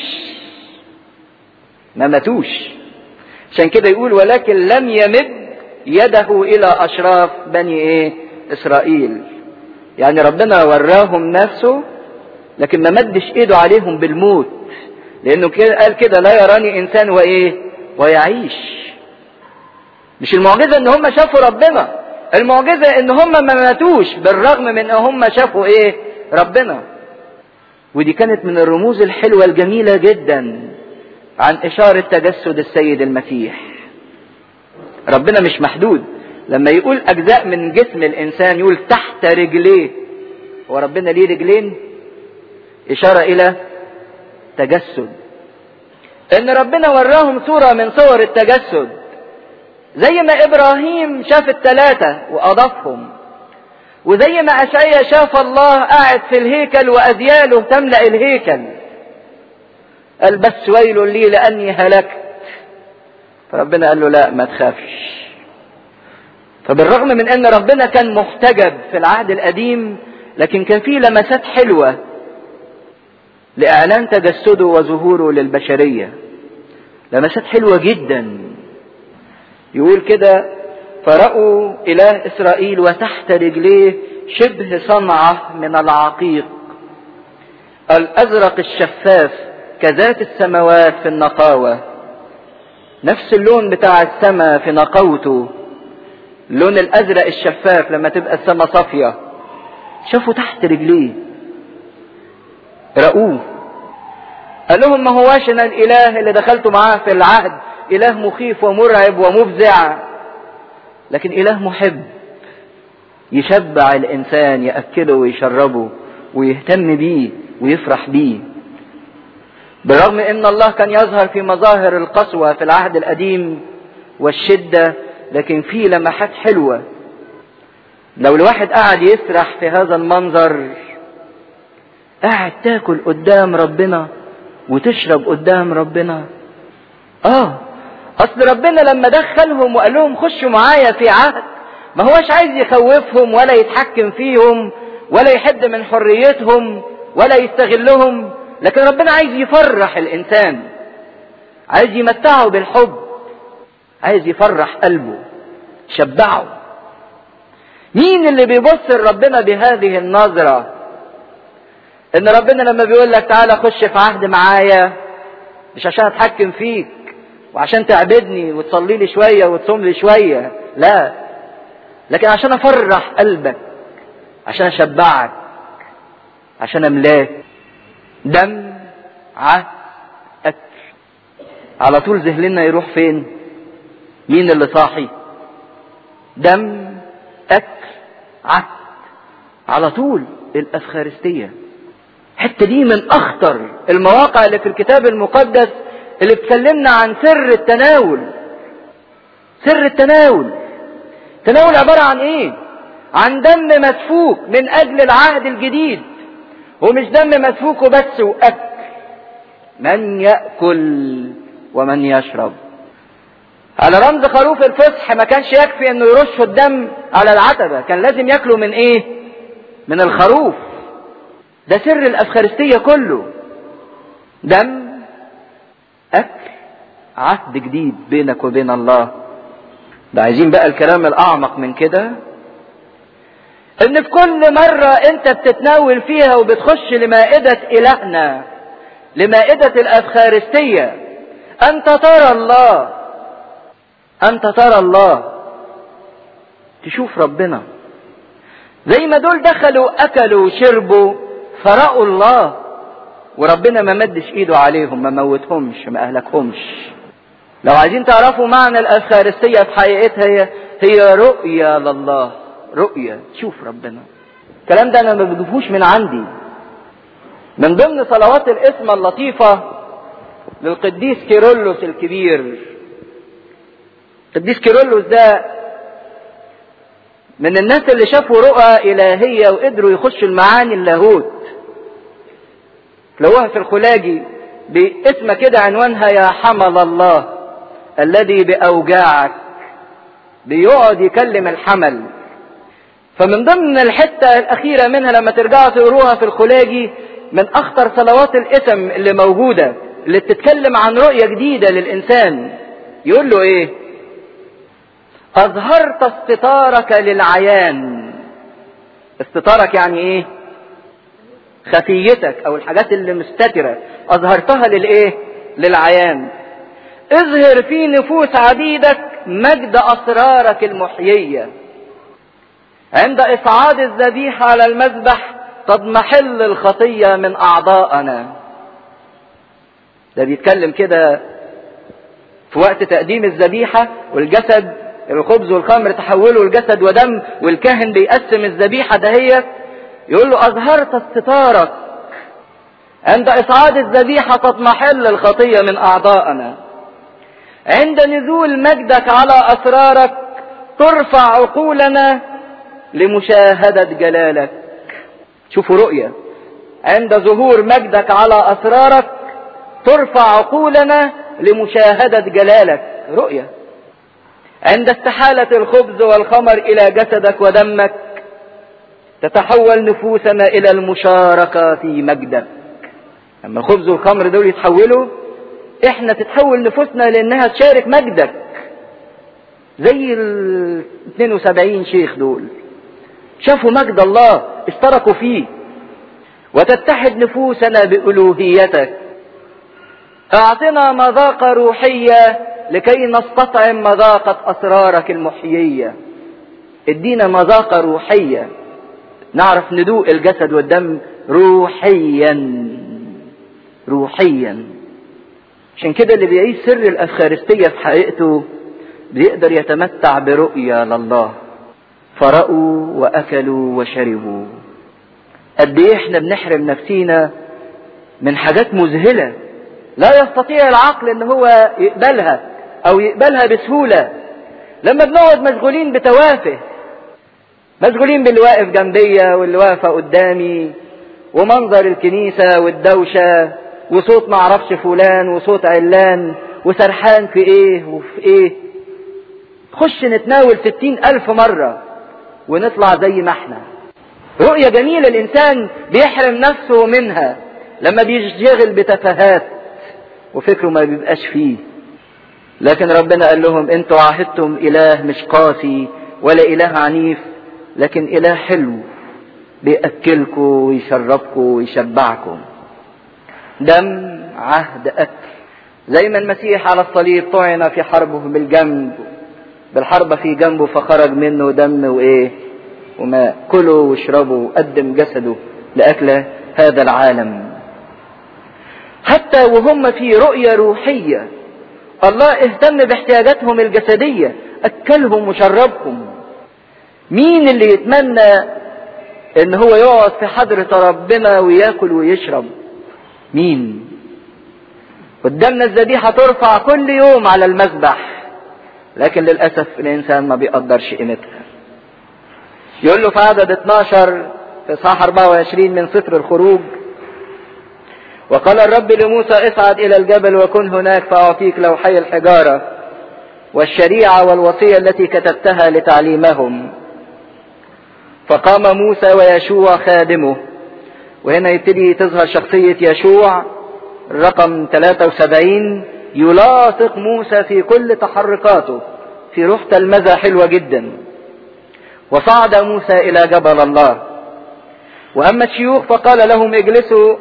ما ماتوش عشان كده يقول ولكن لم يمد يده الى اشراف بني ايه اسرائيل يعني ربنا وراهم نفسه لكن ما مدش ايده عليهم بالموت لانه كده قال كده لا يراني انسان وايه ويعيش مش المعجزه ان هم شافوا ربنا المعجزه ان هم ما ماتوش بالرغم من ان هم شافوا ايه ربنا ودي كانت من الرموز الحلوه الجميله جدا عن اشاره تجسد السيد المسيح ربنا مش محدود لما يقول اجزاء من جسم الانسان يقول تحت رجليه هو ربنا ليه رجلين اشاره الى تجسد ان ربنا وراهم صوره من صور التجسد زي ما ابراهيم شاف الثلاثه واضافهم وزي ما اشعيا شاف الله قاعد في الهيكل واذياله تملا الهيكل قال بس ويل لي لاني هلكت فربنا قال له لا ما تخافش فبالرغم من ان ربنا كان محتجب في العهد القديم لكن كان فيه لمسات حلوه لاعلان تجسده وظهوره للبشريه لمسات حلوه جدا يقول كده فرأوا إله إسرائيل وتحت رجليه شبه صنعة من العقيق الأزرق الشفاف كذات السماوات في النقاوة نفس اللون بتاع السماء في نقاوته اللون الأزرق الشفاف لما تبقى السماء صافية شافوا تحت رجليه رأوه قال لهم ما هواش انا الاله اللي دخلتوا معاه في العهد اله مخيف ومرعب ومفزع لكن اله محب يشبع الانسان ياكله ويشربه ويهتم بيه ويفرح بيه بالرغم ان الله كان يظهر في مظاهر القسوه في العهد القديم والشده لكن في لمحات حلوه لو الواحد قاعد يسرح في هذا المنظر قاعد تاكل قدام ربنا وتشرب قدام ربنا اه اصل ربنا لما دخلهم وقال لهم خشوا معايا في عهد ما هوش عايز يخوفهم ولا يتحكم فيهم ولا يحد من حريتهم ولا يستغلهم لكن ربنا عايز يفرح الانسان عايز يمتعه بالحب عايز يفرح قلبه يشبعه مين اللي بيبص لربنا بهذه النظره ان ربنا لما بيقول لك تعالى خش في عهد معايا مش عشان اتحكم فيك وعشان تعبدني وتصلي لي شويه وتصوم لي شويه لا لكن عشان افرح قلبك عشان اشبعك عشان املاك دم عهد اكل على طول ذهننا يروح فين مين اللي صاحي دم اكل عهد على طول الافخارستيه الحته دي من اخطر المواقع اللي في الكتاب المقدس اللي بتكلمنا عن سر التناول سر التناول التناول عبارة عن ايه عن دم مسفوك من اجل العهد الجديد ومش دم مسفوك وبس واكل من ياكل ومن يشرب على رمز خروف الفصح ما كانش يكفي انه يرش الدم على العتبه كان لازم ياكله من ايه من الخروف ده سر الافخارستيه كله دم اكل عهد جديد بينك وبين الله ده عايزين بقى الكلام الاعمق من كده ان في كل مرة انت بتتناول فيها وبتخش لمائدة الهنا لمائدة الافخارستية انت ترى الله انت ترى الله تشوف ربنا زي ما دول دخلوا اكلوا وشربوا فرأوا الله وربنا ما مدش ايده عليهم ما موتهمش ما اهلكهمش لو عايزين تعرفوا معنى الافخارستيه في حقيقتها هي هي رؤيه لله رؤيه تشوف ربنا الكلام ده انا ما بجيبهوش من عندي من ضمن صلوات الاسم اللطيفه للقديس كيرلس الكبير القديس كيرلس ده من الناس اللي شافوا رؤى الهيه وقدروا يخشوا المعاني اللاهوت تلاقوها في الخلاجي باسم كده عنوانها يا حمل الله الذي بأوجاعك بيقعد يكلم الحمل فمن ضمن الحتة الأخيرة منها لما ترجعوا تقروها في الخلاجي من أخطر صلوات الاسم اللي موجودة اللي بتتكلم عن رؤية جديدة للإنسان يقول له إيه؟ أظهرت استطارك للعيان استطارك يعني إيه؟ خفيتك او الحاجات اللي مستترة اظهرتها للايه للعيان اظهر في نفوس عبيدك مجد اسرارك المحيية عند اصعاد الذبيحة على المذبح تضمحل الخطية من اعضائنا ده بيتكلم كده في وقت تقديم الذبيحة والجسد الخبز والخمر تحولوا لجسد ودم والكاهن بيقسم الذبيحة دهيت يقول له أظهرت استطارك عند إصعاد الذبيحة تضمحل الخطية من أعضائنا عند نزول مجدك على أسرارك ترفع عقولنا لمشاهدة جلالك شوفوا رؤية عند ظهور مجدك على أسرارك ترفع عقولنا لمشاهدة جلالك رؤية عند استحالة الخبز والخمر إلى جسدك ودمك تتحول نفوسنا الى المشاركة في مجدك لما الخبز والخمر دول يتحولوا احنا تتحول نفوسنا لانها تشارك مجدك زي ال 72 شيخ دول شافوا مجد الله اشتركوا فيه وتتحد نفوسنا بألوهيتك اعطنا مذاقة روحية لكي نستطعم مذاقة أسرارك المحيية ادينا مذاقة روحية نعرف ندوق الجسد والدم روحيا روحيا عشان كده اللي بيعيش سر الأفخارستية في حقيقته بيقدر يتمتع برؤية لله فرأوا وأكلوا وشربوا قد ايه احنا بنحرم نفسينا من حاجات مذهلة لا يستطيع العقل ان هو يقبلها او يقبلها بسهولة لما بنقعد مشغولين بتوافه مشغولين باللي واقف جنبية واللي واقفة قدامي ومنظر الكنيسة والدوشة وصوت معرفش فلان وصوت علان وسرحان في ايه وفي ايه خش نتناول ستين ألف مرة ونطلع زي ما احنا رؤية جميلة الإنسان بيحرم نفسه منها لما بيشتغل بتفاهات وفكره ما بيبقاش فيه لكن ربنا قال لهم انتوا عاهدتم إله مش قاسي ولا إله عنيف لكن إله حلو بيأكلكم ويشربكم ويشبعكم دم عهد أكل زي ما المسيح على الصليب طعن في حربه بالجنب بالحربة في جنبه فخرج منه دم وإيه وماء كلوا واشربوا قدم جسده لأكل هذا العالم حتى وهم في رؤية روحية الله اهتم باحتياجاتهم الجسدية أكلهم وشربهم مين اللي يتمنى ان هو يقعد في حضرة ربنا وياكل ويشرب مين قدامنا الذبيحة ترفع كل يوم على المذبح لكن للأسف الإنسان ما بيقدرش قيمتها يقول له في عدد 12 في صح 24 من سفر الخروج وقال الرب لموسى اصعد إلى الجبل وكن هناك فأعطيك لوحي الحجارة والشريعة والوصية التي كتبتها لتعليمهم فقام موسى ويشوع خادمه وهنا يبتدي تظهر شخصية يشوع رقم 73 يلاصق موسى في كل تحركاته في روح تلمذة حلوة جدا وصعد موسى إلى جبل الله وأما الشيوخ فقال لهم اجلسوا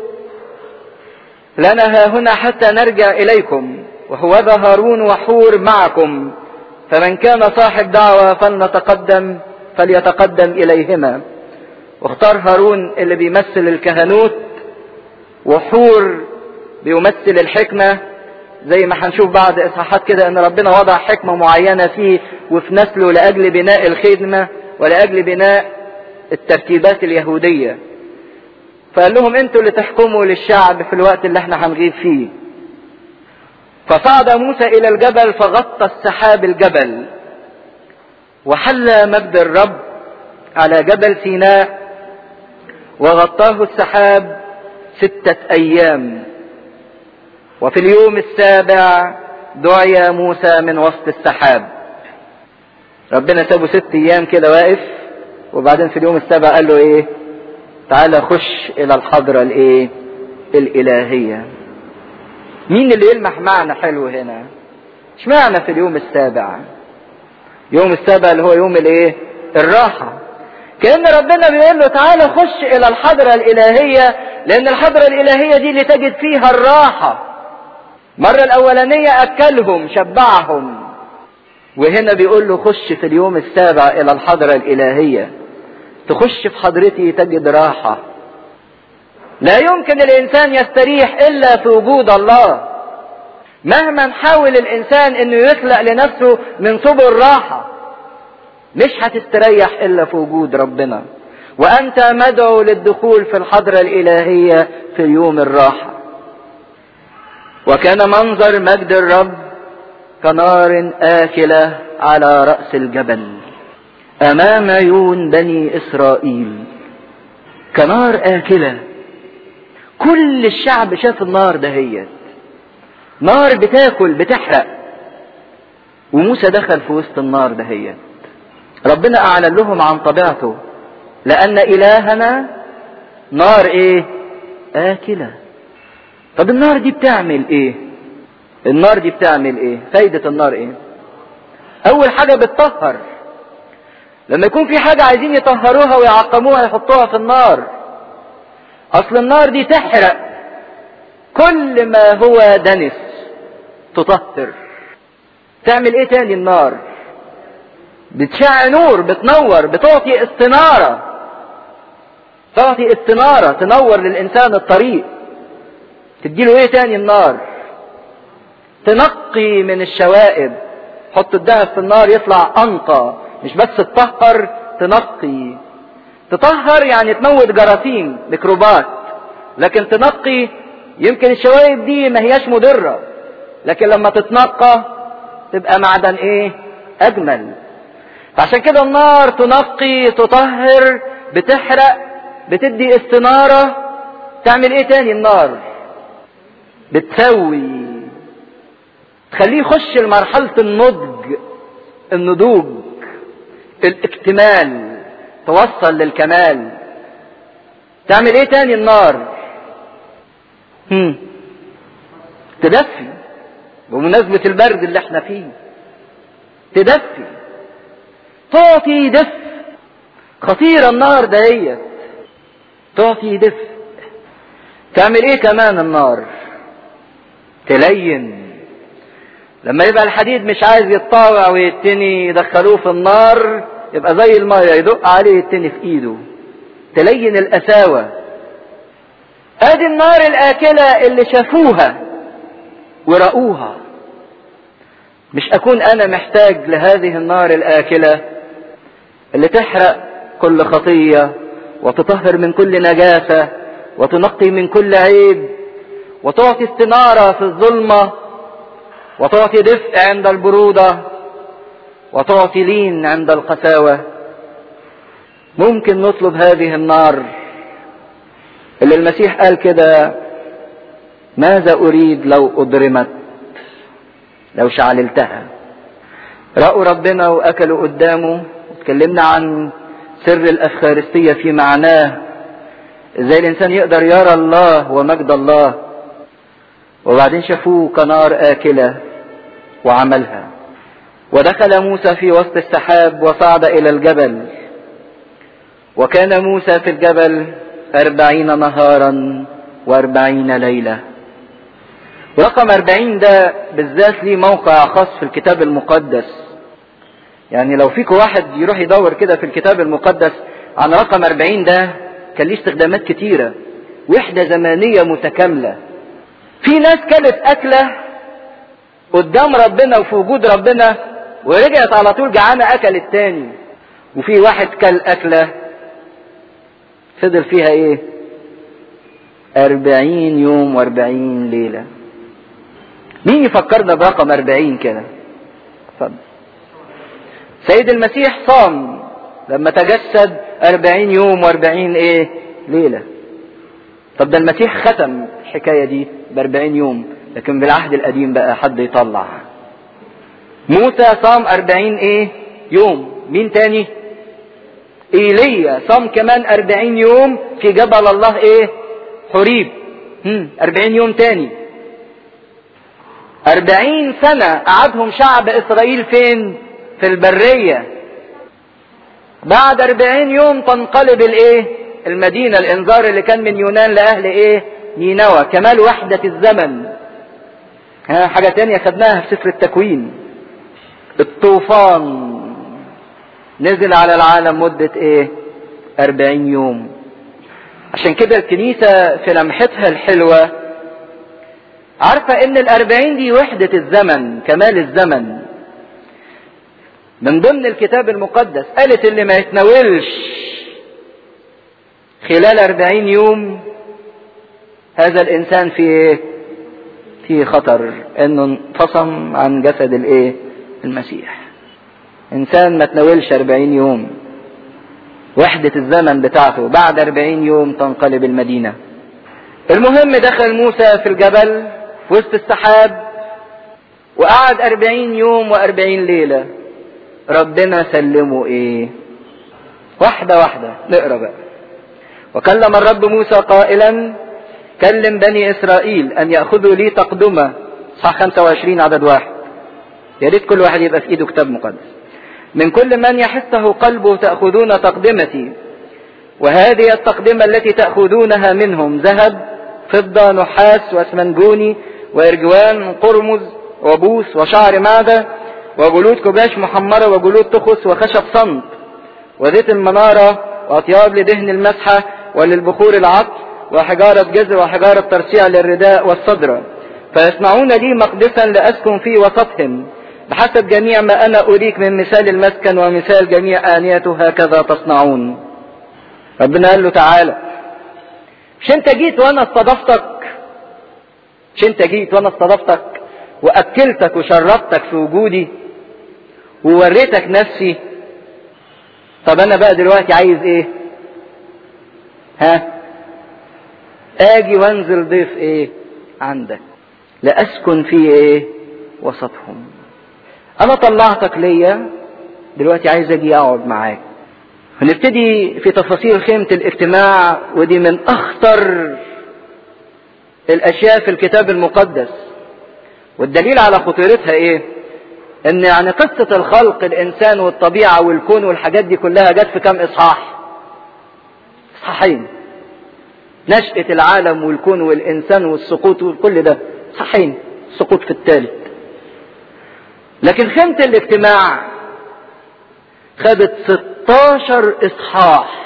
لنا ها هنا حتى نرجع إليكم وهوذا هارون وحور معكم فمن كان صاحب دعوة فلنتقدم فليتقدم إليهما واختار هارون اللي بيمثل الكهنوت وحور بيمثل الحكمة زي ما هنشوف بعد إصحاحات كده إن ربنا وضع حكمة معينة فيه وفي نسله لأجل بناء الخدمة ولأجل بناء الترتيبات اليهودية فقال لهم انتوا اللي تحكموا للشعب في الوقت اللي احنا هنغيب فيه فصعد موسى الى الجبل فغطى السحاب الجبل وحل مجد الرب على جبل سيناء وغطاه السحاب ستة ايام وفي اليوم السابع دعي موسى من وسط السحاب ربنا سابه ست ايام كده واقف وبعدين في اليوم السابع قال له ايه تعالى خش الى الحضرة الايه الالهية مين اللي يلمح معنى حلو هنا مش معنى في اليوم السابع يوم السابع اللي هو يوم الايه الراحة كأن ربنا بيقول له تعالى خش الى الحضرة الالهية لان الحضرة الالهية دي اللي تجد فيها الراحة مرة الاولانية اكلهم شبعهم وهنا بيقول له خش في اليوم السابع الى الحضرة الالهية تخش في حضرتي تجد راحة لا يمكن الانسان يستريح الا في وجود الله مهما حاول الانسان انه يخلق لنفسه من سبل راحة مش هتستريح الا في وجود ربنا وانت مدعو للدخول في الحضرة الالهية في يوم الراحة وكان منظر مجد الرب كنار آكلة على رأس الجبل أمام عيون بني إسرائيل كنار آكلة كل الشعب شاف النار دهيت نار بتاكل بتحرق وموسى دخل في وسط النار دهيت ربنا أعلن لهم عن طبيعته لأن إلهنا نار إيه؟ آكلة طب النار دي بتعمل إيه؟ النار دي بتعمل إيه؟ فايدة النار إيه؟ اول حاجة بتطهر لما يكون في حاجة عايزين يطهروها ويعقموها يحطوها في النار اصل النار دي تحرق كل ما هو دنس تطهر تعمل ايه تاني النار بتشع نور بتنور بتعطي استنارة تعطي استنارة تنور للإنسان الطريق تديله ايه تاني النار تنقي من الشوائب حط الذهب في النار يطلع أنقى مش بس تطهر تنقي تطهر يعني تموت جراثيم ميكروبات لكن تنقي يمكن الشوائب دي ما هياش مضرة لكن لما تتنقى تبقى معدن ايه اجمل فعشان كده النار تنقي تطهر بتحرق بتدي استنارة تعمل ايه تاني النار بتسوي تخليه يخش لمرحلة النضج النضوج الاكتمال توصل للكمال تعمل ايه تاني النار هم. تدفي بمناسبة البرد اللي احنا فيه تدفي تعطي دفء خطيرة النار دهيت تعطي دفء تعمل ايه كمان النار تلين لما يبقى الحديد مش عايز يتطاوع ويتني يدخلوه في النار يبقى زي المية يدق عليه يتني في ايده تلين القساوة ادي النار الاكلة اللي شافوها ورأوها مش اكون انا محتاج لهذه النار الاكلة اللي تحرق كل خطية وتطهر من كل نجاسة وتنقي من كل عيب وتعطي استنارة في الظلمة وتعطي دفء عند البرودة وتعطي لين عند القساوة ممكن نطلب هذه النار اللي المسيح قال كده ماذا أريد لو أضرمت لو شعللتها رأوا ربنا وأكلوا قدامه اتكلمنا عن سر الأفخارستية في معناه ازاي الإنسان يقدر يرى الله ومجد الله وبعدين شافوه كنار آكلة وعملها ودخل موسى في وسط السحاب وصعد إلى الجبل وكان موسى في الجبل أربعين نهارا وأربعين ليلة رقم أربعين ده بالذات ليه موقع خاص في الكتاب المقدس يعني لو فيكم واحد يروح يدور كده في الكتاب المقدس عن رقم أربعين ده كان ليه استخدامات كتيرة وحدة زمانية متكاملة في ناس كلت أكلة قدام ربنا وفي وجود ربنا ورجعت على طول جعانة أكلت تاني وفي واحد كل أكلة فضل فيها إيه أربعين يوم وأربعين ليلة مين يفكرنا برقم أربعين كده اتفضل سيد المسيح صام لما تجسد أربعين يوم وأربعين إيه ليلة طب ده المسيح ختم الحكاية دي بأربعين يوم لكن بالعهد القديم بقى حد يطلع موسى صام أربعين إيه يوم مين تاني إيليا صام كمان أربعين يوم في جبل الله إيه حريب هم. أربعين يوم تاني أربعين سنة قعدهم شعب إسرائيل فين في البرية بعد أربعين يوم تنقلب الإيه المدينة الإنذار اللي كان من يونان لأهل إيه نينوى كمال وحدة الزمن ها حاجة تانية خدناها في سفر التكوين الطوفان نزل على العالم مدة ايه أربعين يوم عشان كده الكنيسة في لمحتها الحلوة عارفة ان الأربعين دي وحدة الزمن كمال الزمن من ضمن الكتاب المقدس قالت اللي ما يتناولش خلال أربعين يوم هذا الإنسان في إيه؟ في خطر إنه انفصم عن جسد الإيه؟ المسيح. إنسان ما تناولش أربعين يوم. وحدة الزمن بتاعته بعد أربعين يوم تنقلب المدينة. المهم دخل موسى في الجبل في وسط السحاب وقعد أربعين يوم وأربعين ليلة. ربنا سلمه إيه؟ واحدة واحدة نقرأ بقى. وكلم الرب موسى قائلا كلم بني إسرائيل أن يأخذوا لي تقدمة صح 25 عدد واحد يا ريت كل واحد يبقى في ايده كتاب مقدس من كل من يحسه قلبه تأخذون تقدمتي وهذه التقدمة التي تأخذونها منهم ذهب فضة نحاس واسمنجوني وإرجوان قرمز وبوس وشعر معدة وجلود كباش محمرة وجلود تخس وخشب صمت وزيت المنارة وأطياب لدهن المسحة وللبخور العطر وحجارة جزر وحجارة ترسيع للرداء والصدرة فيصنعون لي مقدسا لأسكن في وسطهم بحسب جميع ما أنا أريك من مثال المسكن ومثال جميع آنيته هكذا تصنعون ربنا قال له تعالى مش انت جيت وانا استضفتك مش انت جيت وانا استضفتك واكلتك وشربتك في وجودي ووريتك نفسي طب انا بقى دلوقتي عايز ايه ها اجي وانزل ضيف ايه عندك لاسكن في ايه وسطهم انا طلعتك ليا دلوقتي عايز اجي اقعد معاك هنبتدي في تفاصيل خيمة الاجتماع ودي من اخطر الاشياء في الكتاب المقدس والدليل على خطورتها ايه ان يعني قصة الخلق الانسان والطبيعة والكون والحاجات دي كلها جت في كام اصحاح اصحاحين نشأة العالم والكون والانسان والسقوط وكل ده اصحاحين السقوط في الثالث لكن خيمة الاجتماع خدت 16 اصحاح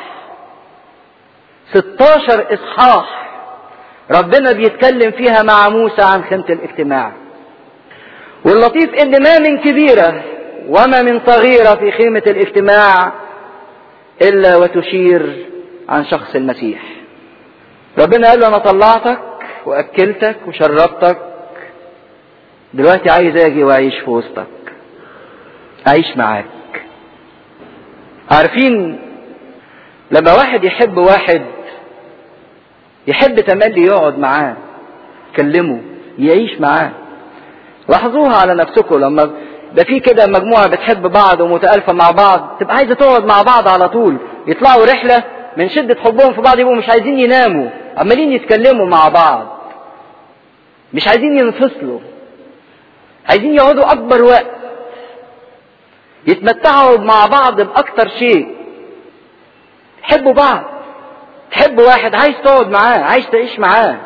16 اصحاح ربنا بيتكلم فيها مع موسى عن خيمة الاجتماع واللطيف ان ما من كبيرة وما من صغيرة في خيمة الاجتماع الا وتشير عن شخص المسيح ربنا قال له انا طلعتك واكلتك وشربتك دلوقتي عايز اجي واعيش في وسطك اعيش معاك عارفين لما واحد يحب واحد يحب تملي يقعد معاه يكلمه يعيش معاه لاحظوها على نفسكم لما ده في كده مجموعة بتحب بعض ومتألفة مع بعض تبقى عايزة تقعد مع بعض على طول يطلعوا رحلة من شدة حبهم في بعض يبقوا مش عايزين يناموا عمالين يتكلموا مع بعض مش عايزين ينفصلوا عايزين يقعدوا أكبر وقت يتمتعوا مع بعض بأكتر شيء تحبوا بعض تحب واحد عايز تقعد معاه عايز تعيش معاه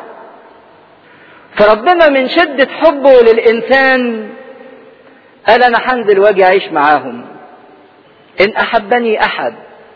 فربنا من شدة حبه للإنسان قال أنا هنزل واجي أعيش معاهم إن أحبني أحد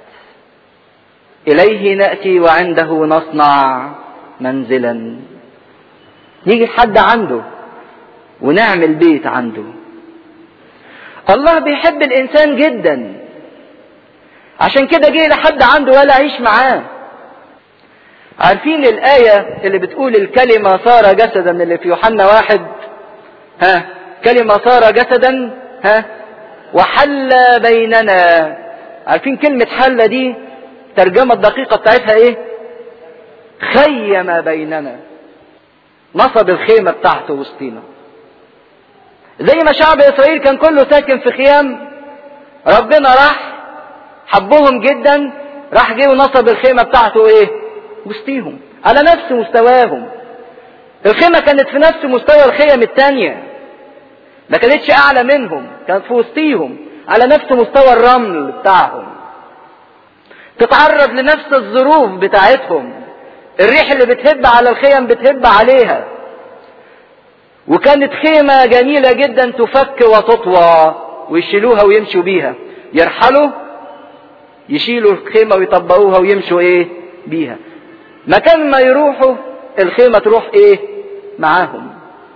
إليه نأتي وعنده نصنع منزلا نيجي حد عنده ونعمل بيت عنده الله بيحب الإنسان جدا عشان كده جه لحد عنده ولا عيش معاه عارفين الآية اللي بتقول الكلمة صار جسدا اللي في يوحنا واحد ها كلمة صار جسدا ها وحل بيننا عارفين كلمة حل دي الترجمة الدقيقة بتاعتها ايه خيم بيننا نصب الخيمة بتاعته وسطينا زي ما شعب اسرائيل كان كله ساكن في خيام ربنا راح حبهم جدا راح جه ونصب الخيمة بتاعته ايه وسطيهم على نفس مستواهم الخيمة كانت في نفس مستوى الخيم التانية ما كانتش اعلى منهم كانت في وسطيهم على نفس مستوى الرمل بتاعهم تتعرض لنفس الظروف بتاعتهم الريح اللي بتهب على الخيم بتهب عليها وكانت خيمة جميلة جدا تفك وتطوى ويشيلوها ويمشوا بيها يرحلوا يشيلوا الخيمة ويطبقوها ويمشوا ايه بيها مكان ما يروحوا الخيمة تروح ايه معاهم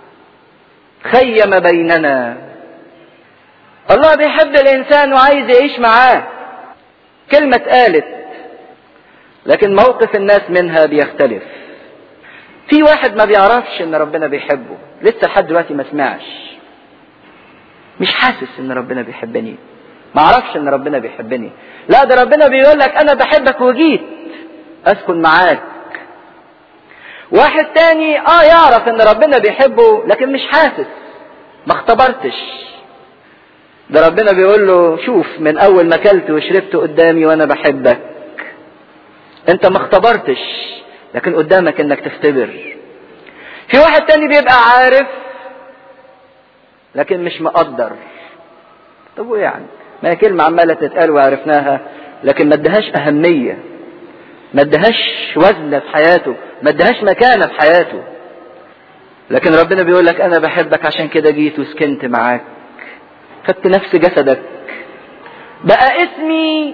خيم بيننا الله بيحب الانسان وعايز يعيش معاه كلمة قالت لكن موقف الناس منها بيختلف في واحد ما بيعرفش ان ربنا بيحبه لسه لحد دلوقتي ما سمعش مش حاسس ان ربنا بيحبني ما اعرفش ان ربنا بيحبني لا ده ربنا بيقول لك انا بحبك وجيت اسكن معاك واحد تاني اه يعرف ان ربنا بيحبه لكن مش حاسس ما اختبرتش ده ربنا بيقول له شوف من اول ما اكلت وشربت قدامي وانا بحبك انت ما اختبرتش لكن قدامك انك تختبر في واحد تاني بيبقى عارف لكن مش مقدر طب وايه يعني ما هي كلمة عمالة تتقال وعرفناها لكن ما ادهاش أهمية ما ادهاش وزن في حياته ما ادهاش مكانة في حياته لكن ربنا بيقول لك أنا بحبك عشان كده جيت وسكنت معاك خدت نفس جسدك بقى اسمي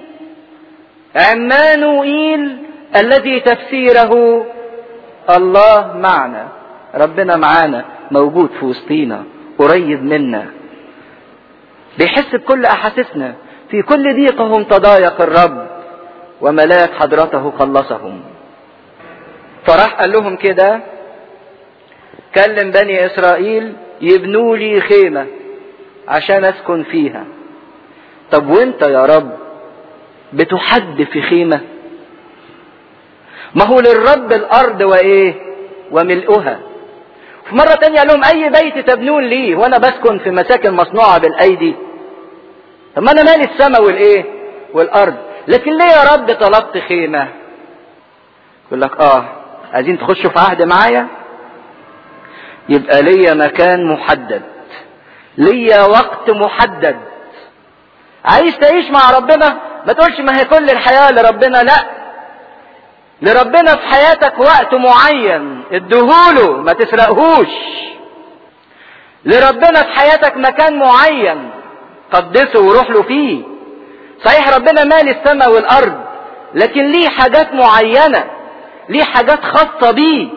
عمانوئيل الذي تفسيره الله معنا ربنا معانا موجود في وسطينا قريب منا بيحس بكل احاسيسنا في كل ضيقهم تضايق الرب وملاك حضرته خلصهم فراح قال لهم كده كلم بني اسرائيل يبنوا لي خيمه عشان اسكن فيها طب وانت يا رب بتحد في خيمه ما هو للرب الارض وايه وملؤها في مرة تانية قال لهم أي بيت تبنون لي وأنا بسكن في مساكن مصنوعة بالأيدي طب ما أنا مالي السماء والإيه والأرض لكن ليه يا رب طلبت خيمة يقول لك آه عايزين تخشوا في عهد معايا يبقى ليا مكان محدد ليا وقت محدد عايز تعيش مع ربنا ما تقولش ما هي كل الحياة لربنا لا لربنا في حياتك وقت معين ادهوله ما تسرقهوش لربنا في حياتك مكان معين قدسه وروح له فيه صحيح ربنا مال السماء والارض لكن ليه حاجات معينه ليه حاجات خاصه بيه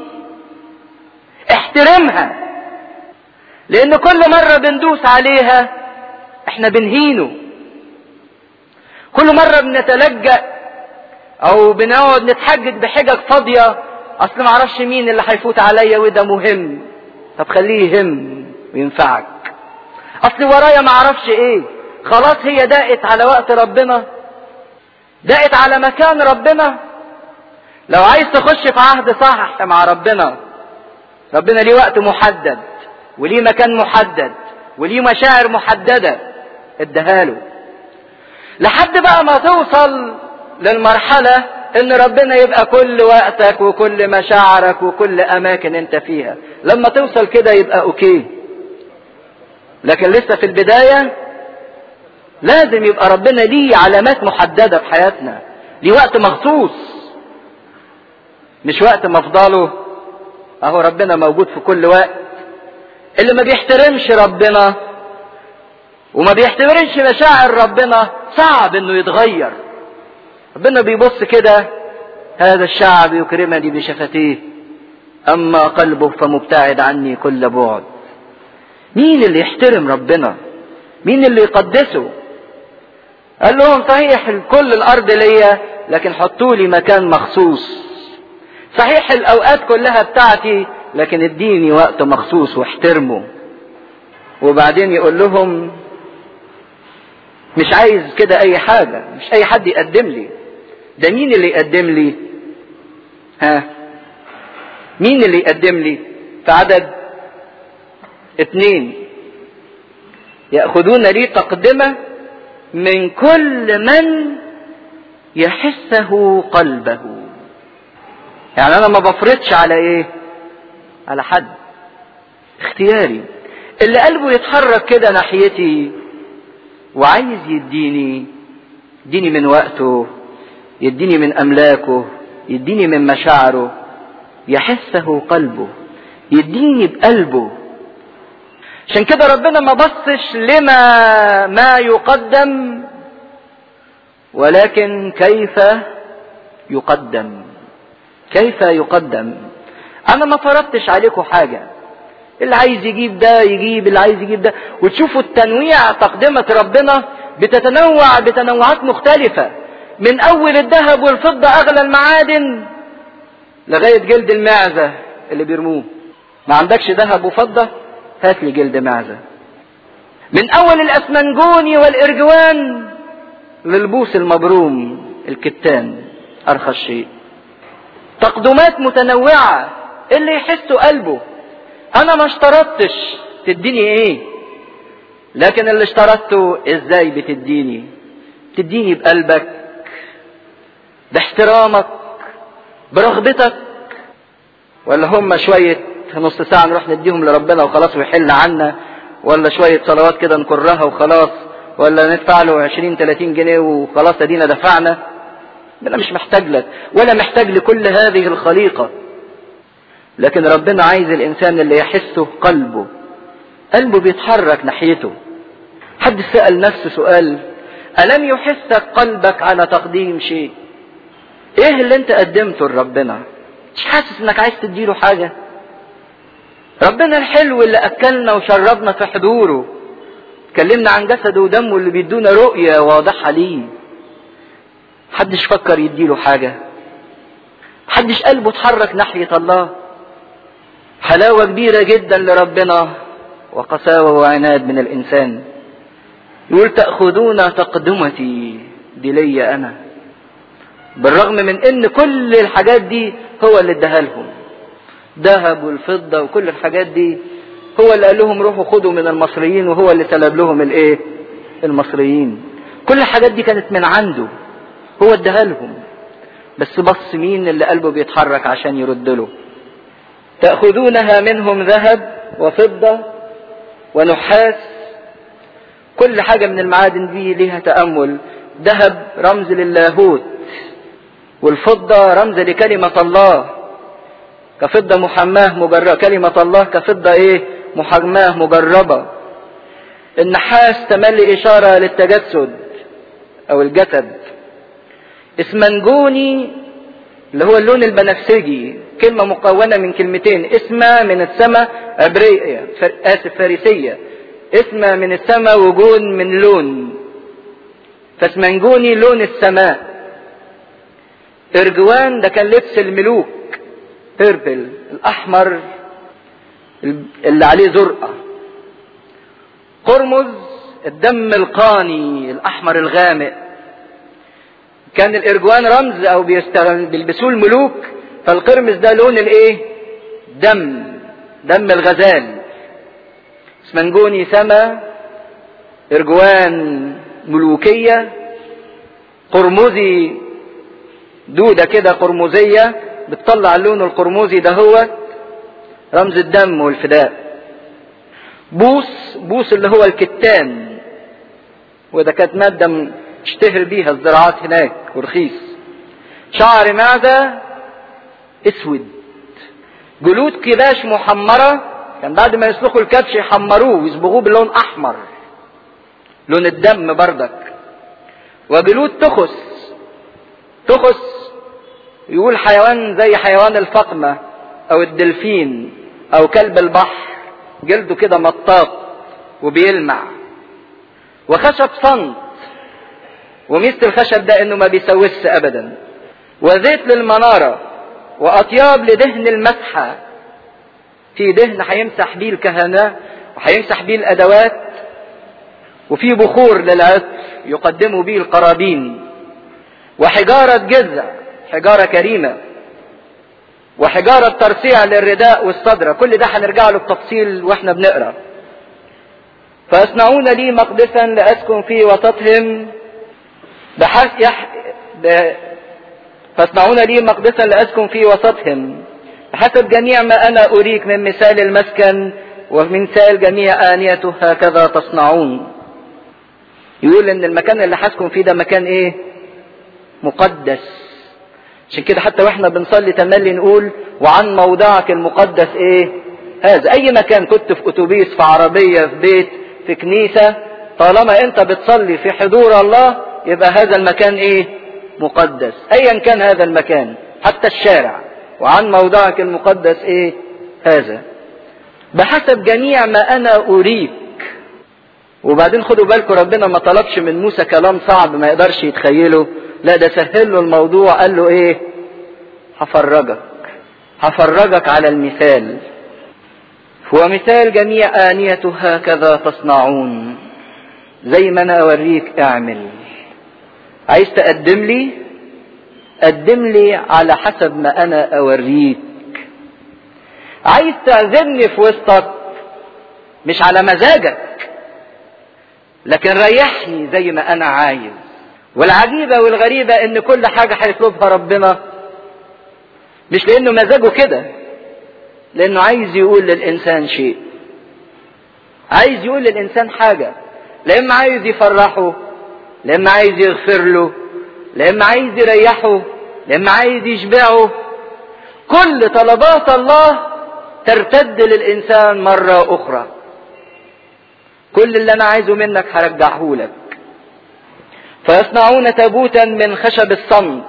احترمها لان كل مره بندوس عليها احنا بنهينه كل مره بنتلجأ او بنقعد نتحجج بحجج فاضيه اصل ما اعرفش مين اللي هيفوت عليا وده مهم طب خليه يهم وينفعك اصل ورايا ما اعرفش ايه خلاص هي دقت على وقت ربنا دقت على مكان ربنا لو عايز تخش في عهد صح مع ربنا ربنا ليه وقت محدد وليه مكان محدد وليه مشاعر محددة ادهاله لحد بقى ما توصل للمرحلة ان ربنا يبقى كل وقتك وكل مشاعرك وكل اماكن انت فيها لما توصل كده يبقى اوكي لكن لسه في البداية لازم يبقى ربنا ليه علامات محددة في حياتنا ليه وقت مخصوص مش وقت مفضله اهو ربنا موجود في كل وقت اللي ما بيحترمش ربنا وما بيحترمش مشاعر ربنا صعب انه يتغير ربنا بيبص كده هذا الشعب يكرمني بشفتيه اما قلبه فمبتعد عني كل بعد مين اللي يحترم ربنا مين اللي يقدسه قال لهم صحيح كل الارض ليا لكن حطوا لي مكان مخصوص صحيح الاوقات كلها بتاعتي لكن اديني وقت مخصوص واحترمه وبعدين يقول لهم مش عايز كده اي حاجة مش اي حد يقدم لي ده مين اللي يقدم لي ها مين اللي يقدم لي في عدد اتنين يأخذون لي تقدمة من كل من يحسه قلبه يعني انا ما بفرضش على ايه على حد اختياري اللي قلبه يتحرك كده ناحيتي وعايز يديني يديني من وقته يديني من املاكه يديني من مشاعره يحسه قلبه يديني بقلبه عشان كده ربنا ما بصش لما ما يقدم ولكن كيف يقدم كيف يقدم انا ما فرضتش عليكم حاجة اللي عايز يجيب ده يجيب اللي عايز يجيب ده وتشوفوا التنويع تقدمة ربنا بتتنوع بتنوعات مختلفة من اول الذهب والفضة اغلى المعادن لغاية جلد المعزة اللي بيرموه ما عندكش ذهب وفضة هات لي جلد معزة من اول الاسمنجوني والارجوان للبوس المبروم الكتان ارخص شيء تقدمات متنوعة اللي يحسه قلبه انا ما اشترطتش تديني ايه لكن اللي اشترطته ازاي بتديني تديني بقلبك باحترامك برغبتك ولا هم شوية نص ساعة نروح نديهم لربنا وخلاص ويحل عنا ولا شوية صلوات كده نكرها وخلاص ولا ندفع له 20 30 جنيه وخلاص ادينا دفعنا انا مش محتاج لك ولا محتاج لكل هذه الخليقه لكن ربنا عايز الانسان اللي يحسه قلبه قلبه بيتحرك ناحيته حد سأل نفسه سؤال ألم يحسك قلبك على تقديم شيء ايه اللي انت قدمته لربنا مش حاسس انك عايز تديله حاجة ربنا الحلو اللي اكلنا وشربنا في حضوره اتكلمنا عن جسده ودمه اللي بيدونا رؤية واضحة ليه محدش فكر يديله حاجة محدش قلبه اتحرك ناحية الله حلاوة كبيرة جدا لربنا وقساوة وعناد من الإنسان يقول تأخذون تقدمتي دي ليا أنا بالرغم من إن كل الحاجات دي هو اللي اداها لهم ذهب والفضة وكل الحاجات دي هو اللي قال لهم روحوا خدوا من المصريين وهو اللي سلب لهم الايه المصريين كل الحاجات دي كانت من عنده هو اداها لهم بس بص مين اللي قلبه بيتحرك عشان يرد له تأخذونها منهم ذهب وفضة ونحاس كل حاجة من المعادن دي ليها تأمل ذهب رمز للاهوت والفضة رمز لكلمة الله كفضة محماه مجربة كلمة الله كفضة ايه محماه مجربة النحاس تملي إشارة للتجسد أو الجسد اسمنجوني اللي هو اللون البنفسجي كلمة مكونة من كلمتين اسمة من السماء عبرية آسف فارسية اسمة من السماء وجون من لون فاسمنجوني لون السماء ارجوان ده كان لبس الملوك بيربل الأحمر اللي عليه زرقة قرمز الدم القاني الأحمر الغامق كان الارجوان رمز او بيستغل بيلبسوه الملوك فالقرمز ده لون الايه دم دم الغزال اسمنجوني سما ارجوان ملوكية قرمزي دودة كده قرمزية بتطلع اللون القرمزي ده هو رمز الدم والفداء بوس بوس اللي هو الكتان وده كانت مادة اشتهر بيها الزراعات هناك ورخيص شعر معدة اسود جلود كباش محمرة كان بعد ما يسلخوا الكبش يحمروه ويصبغوه باللون احمر لون الدم بردك وجلود تخس تخس يقول حيوان زي حيوان الفقمة او الدلفين او كلب البحر جلده كده مطاط وبيلمع وخشب صمت وميزة الخشب ده انه ما بيسوسش ابدا وزيت للمنارة واطياب لدهن المسحة في دهن هيمسح بيه الكهنة وهيمسح بيه الادوات وفي بخور للعطر يقدموا بيه القرابين وحجارة جزع حجارة كريمة وحجارة ترصيع للرداء والصدرة كل ده هنرجع له بتفصيل واحنا بنقرا فيصنعون لي مقدسا لأسكن في وسطهم بحس يح... ب... فاصنعون لي مقدسا لأسكن في وسطهم بحسب جميع ما أنا أريك من مثال المسكن ومن مثال جميع آنيته هكذا تصنعون يقول ان المكان اللي هسكن فيه ده مكان ايه مقدس عشان كده حتى واحنا بنصلي تملي نقول وعن موضعك المقدس ايه هذا اي مكان كنت في اتوبيس في عربية في بيت في كنيسة طالما انت بتصلي في حضور الله يبقى هذا المكان ايه مقدس ايا كان هذا المكان حتى الشارع وعن موضعك المقدس ايه هذا بحسب جميع ما انا اريك وبعدين خدوا بالكم ربنا ما طلبش من موسى كلام صعب ما يقدرش يتخيله لا ده سهل له الموضوع قال له ايه هفرجك هفرجك على المثال هو مثال جميع آنيته هكذا تصنعون زي ما انا اوريك اعمل عايز تقدم لي قدم لي على حسب ما انا اوريك عايز تعزمني في وسطك مش على مزاجك لكن ريحني زي ما انا عايز والعجيبة والغريبة ان كل حاجة هيطلبها ربنا مش لانه مزاجه كده لانه عايز يقول للانسان شيء عايز يقول للانسان حاجة لا اما عايز يفرحه لا اما عايز يغفر له لا اما عايز يريحه لا اما عايز يشبعه كل طلبات الله ترتد للانسان مره اخرى كل اللي انا عايزه منك هرجعه لك فيصنعون تابوتا من خشب الصمت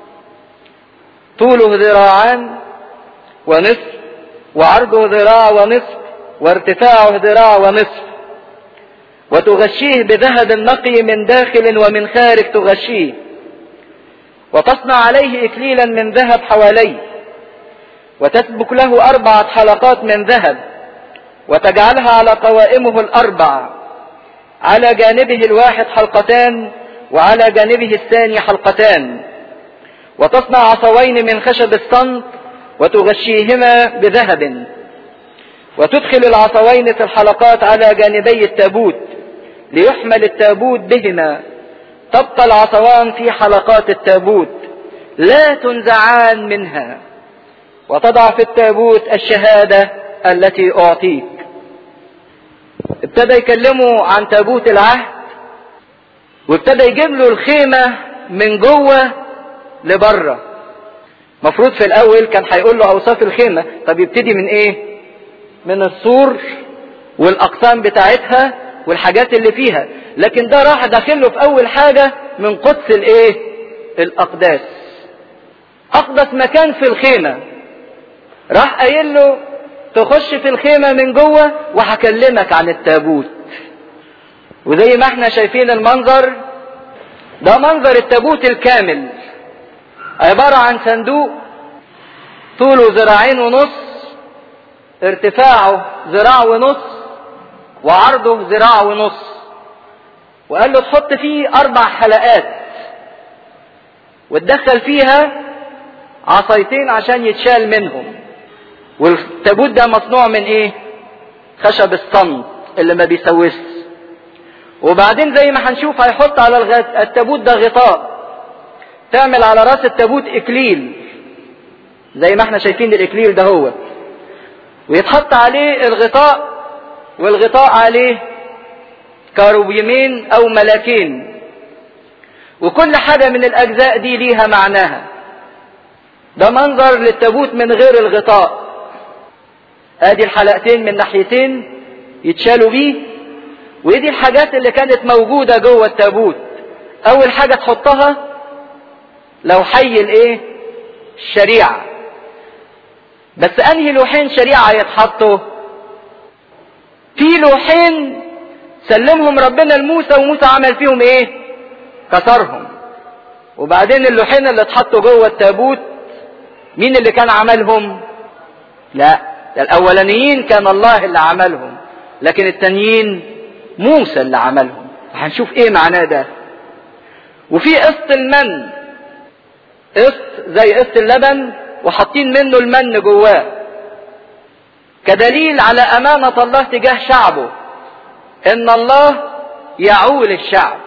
طوله ذراعان ونصف وعرضه ذراع ونصف وارتفاعه ذراع ونصف وتغشيه بذهب نقي من داخل ومن خارج تغشيه وتصنع عليه اكليلا من ذهب حواليه وتسبك له اربعه حلقات من ذهب وتجعلها على قوائمه الاربع على جانبه الواحد حلقتان وعلى جانبه الثاني حلقتان وتصنع عصوين من خشب الصمت وتغشيهما بذهب وتدخل العصوين في الحلقات على جانبي التابوت ليحمل التابوت بهما تبقى العصوان في حلقات التابوت لا تنزعان منها وتضع في التابوت الشهادة التي أعطيك ابتدى يكلمه عن تابوت العهد وابتدى يجيب له الخيمة من جوه لبره مفروض في الاول كان هيقول له اوصاف الخيمة طب يبتدي من ايه من السور والاقسام بتاعتها والحاجات اللي فيها لكن ده راح داخله في اول حاجة من قدس الايه الاقداس اقدس مكان في الخيمة راح قايل له تخش في الخيمة من جوه وهكلمك عن التابوت وزي ما احنا شايفين المنظر ده منظر التابوت الكامل عبارة عن صندوق طوله ذراعين ونص ارتفاعه ذراع ونص وعرضه ذراع ونص وقال له تحط فيه اربع حلقات وتدخل فيها عصايتين عشان يتشال منهم والتابوت ده مصنوع من ايه خشب الصمت اللي ما بيسوسش وبعدين زي ما هنشوف هيحط على التابوت ده غطاء تعمل على راس التابوت اكليل زي ما احنا شايفين الاكليل ده هو ويتحط عليه الغطاء والغطاء عليه كاروبيمين او ملاكين وكل حاجة من الاجزاء دي ليها معناها ده منظر للتابوت من غير الغطاء ادي الحلقتين من ناحيتين يتشالوا بيه ودي الحاجات اللي كانت موجودة جوه التابوت اول حاجة تحطها لو حي الايه الشريعة بس انهي لوحين شريعة يتحطوا في لوحين سلمهم ربنا لموسى وموسى عمل فيهم ايه كسرهم وبعدين اللوحين اللي اتحطوا جوه التابوت مين اللي كان عملهم لا ده الاولانيين كان الله اللي عملهم لكن التانيين موسى اللي عملهم هنشوف ايه معناه ده وفي قسط المن قسط زي قسط اللبن وحاطين منه المن جواه كدليل على أمانة الله تجاه شعبه إن الله يعول الشعب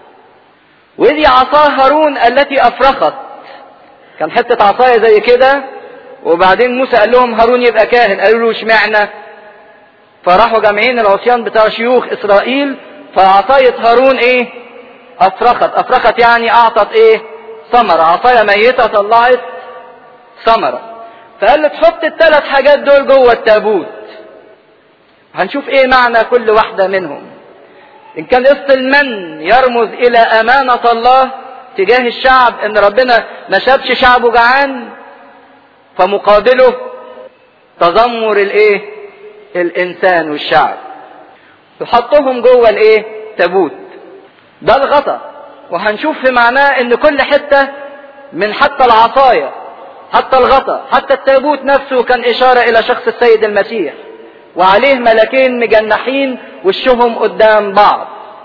ودي عصا هارون التي أفرخت كان حتة عصاية زي كده وبعدين موسى قال لهم هارون يبقى كاهن قالوا له اشمعنى فراحوا جامعين العصيان بتاع شيوخ إسرائيل فعصاية هارون إيه أفرخت أفرخت يعني أعطت إيه ثمرة عصاية ميتة طلعت ثمرة فقال له تحط الثلاث حاجات دول جوه التابوت هنشوف ايه معنى كل واحدة منهم ان كان قسط المن يرمز الى امانة الله تجاه الشعب ان ربنا ما شابش شعبه جعان فمقابله تذمر الايه الانسان والشعب يحطهم جوه الايه تابوت ده الغطا وهنشوف في معناه ان كل حتة من حتى العصاية حتى الغطا حتى التابوت نفسه كان اشارة الى شخص السيد المسيح وعليه ملكين مجنحين وشهم قدام بعض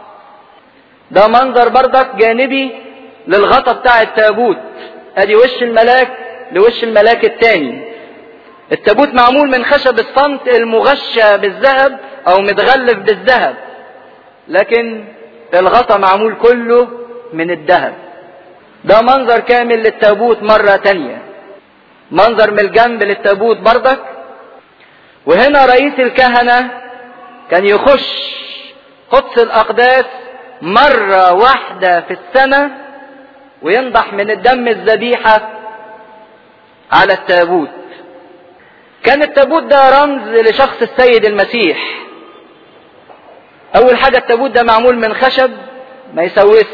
ده منظر بردك جانبي للغطا بتاع التابوت ادي وش الملاك لوش الملاك التاني التابوت معمول من خشب الصمت المغشى بالذهب او متغلف بالذهب لكن الغطا معمول كله من الذهب ده منظر كامل للتابوت مرة تانية منظر من الجنب للتابوت بردك وهنا رئيس الكهنة كان يخش قدس الأقداس مرة واحدة في السنة وينضح من الدم الذبيحة على التابوت كان التابوت ده رمز لشخص السيد المسيح أول حاجة التابوت ده معمول من خشب ما يسوس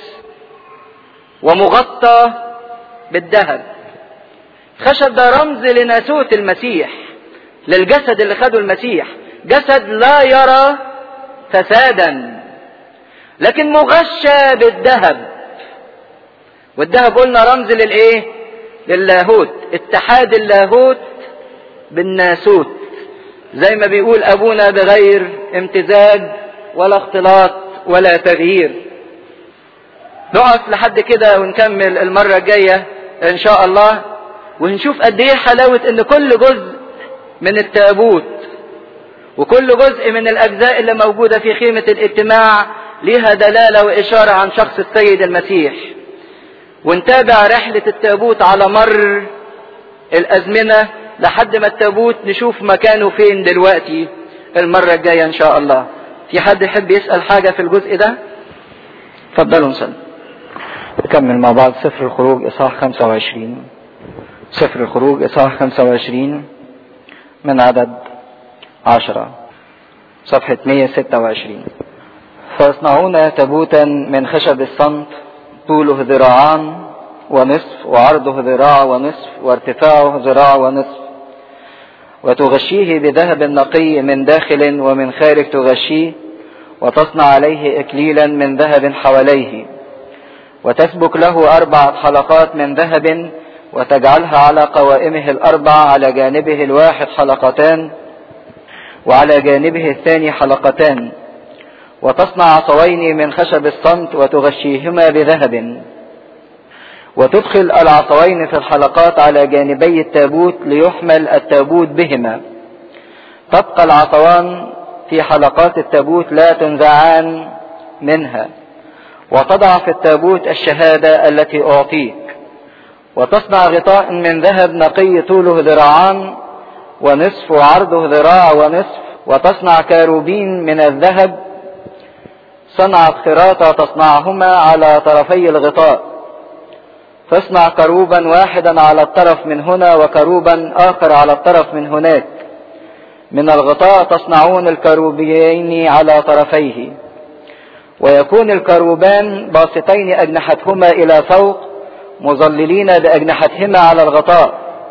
ومغطى بالذهب الخشب ده رمز لناسوت المسيح للجسد اللي خده المسيح جسد لا يرى فسادا لكن مغشى بالذهب والذهب قلنا رمز للايه للاهوت اتحاد اللاهوت بالناسوت زي ما بيقول ابونا بغير امتزاج ولا اختلاط ولا تغيير نقف لحد كده ونكمل المرة الجاية ان شاء الله ونشوف قد ايه حلاوة ان كل جزء من التابوت وكل جزء من الاجزاء اللي موجودة في خيمة الاجتماع ليها دلالة واشارة عن شخص السيد المسيح ونتابع رحلة التابوت على مر الازمنة لحد ما التابوت نشوف مكانه فين دلوقتي المرة الجاية ان شاء الله في حد يحب يسأل حاجة في الجزء ده اتفضلوا نسأل نكمل مع بعض سفر الخروج إصحاح 25 سفر الخروج إصحاح 25 من عدد 10 صفحة 126 فيصنعون تابوتا من خشب الصمت طوله ذراعان ونصف وعرضه ذراع ونصف وارتفاعه ذراع ونصف وتغشيه بذهب نقي من داخل ومن خارج تغشيه وتصنع عليه اكليلا من ذهب حواليه وتسبك له اربعه حلقات من ذهب وتجعلها على قوائمه الاربع على جانبه الواحد حلقتان وعلى جانبه الثاني حلقتان وتصنع عصوين من خشب الصمت وتغشيهما بذهب وتدخل العصوين في الحلقات على جانبي التابوت ليحمل التابوت بهما تبقى العصوان في حلقات التابوت لا تنزعان منها وتضع في التابوت الشهادة التي أعطيك وتصنع غطاء من ذهب نقي طوله ذراعان ونصف وعرضه ذراع ونصف وتصنع كاروبين من الذهب صنعت خراطة تصنعهما على طرفي الغطاء تصنع كروبا واحدا على الطرف من هنا وكروبا آخر على الطرف من هناك من الغطاء تصنعون الكروبين على طرفيه ويكون الكروبان باسطين أجنحتهما إلى فوق مظللين بأجنحتهما على الغطاء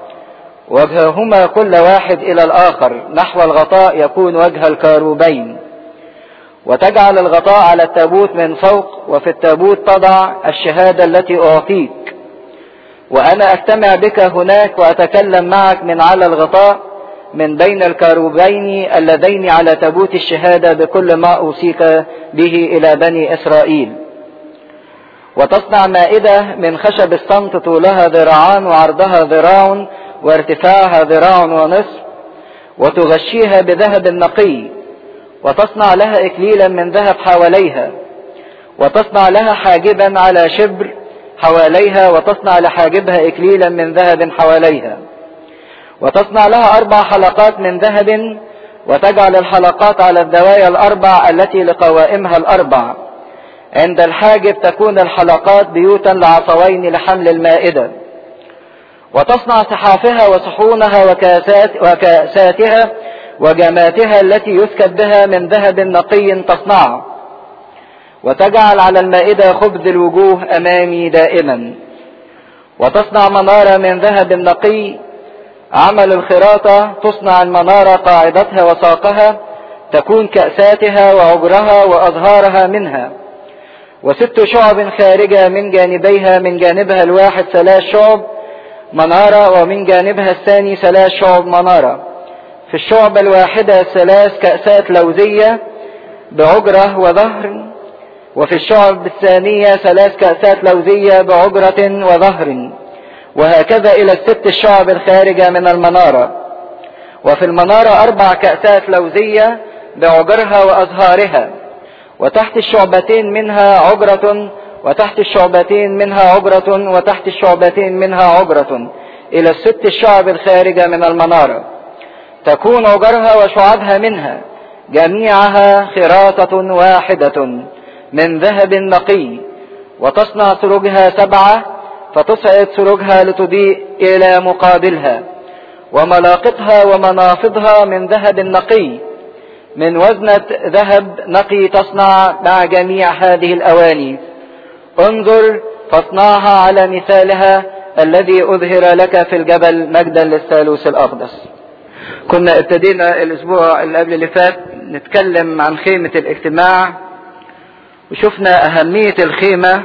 وجههما كل واحد إلى الآخر نحو الغطاء يكون وجه الكروبين وتجعل الغطاء على التابوت من فوق وفي التابوت تضع الشهادة التي أعطيك وأنا أجتمع بك هناك وأتكلم معك من على الغطاء من بين الكروبين اللذين على تابوت الشهادة بكل ما أوصيك به إلى بني إسرائيل وتصنع مائدة من خشب الصمت طولها ذراعان وعرضها ذراع وارتفاعها ذراع ونصف وتغشيها بذهب نقي وتصنع لها إكليلا من ذهب حواليها وتصنع لها حاجبا على شبر حواليها وتصنع لحاجبها إكليلا من ذهب حواليها وتصنع لها أربع حلقات من ذهب وتجعل الحلقات على الزوايا الأربع التي لقوائمها الأربع عند الحاجب تكون الحلقات بيوتا لعصوين لحمل المائدة وتصنع سحافها وصحونها وكاسات وكاساتها وجماتها التي يسكب بها من ذهب نقي تصنعه وتجعل على المائدة خبز الوجوه أمامي دائما وتصنع منارة من ذهب نقي عمل الخراطة تصنع المنارة قاعدتها وساقها تكون كأساتها وعجرها وأزهارها منها وست شعب خارجة من جانبيها من جانبها الواحد ثلاث شعب منارة ومن جانبها الثاني ثلاث شعب منارة في الشعبة الواحدة ثلاث كأسات لوزية بعجرة وظهر وفي الشعب الثانية ثلاث كأسات لوزية بعجرة وظهر وهكذا إلى الست الشعب الخارجة من المنارة وفي المنارة أربع كأسات لوزية بعجرها وأزهارها وتحت الشعبتين منها عجرة وتحت الشعبتين منها عجرة وتحت الشعبتين منها عجرة إلى الست الشعب الخارجة من المنارة تكون عجرها وشعبها منها جميعها خراطة واحدة من ذهب نقي وتصنع سروجها سبعة فتصعد سروجها لتضيء إلى مقابلها وملاقطها ومنافضها من ذهب نقي من وزنة ذهب نقي تصنع مع جميع هذه الأواني انظر فاصنعها على مثالها الذي أظهر لك في الجبل مجدا للثالوث الأقدس كنا ابتدينا الأسبوع اللي قبل اللي فات نتكلم عن خيمة الاجتماع وشفنا أهمية الخيمة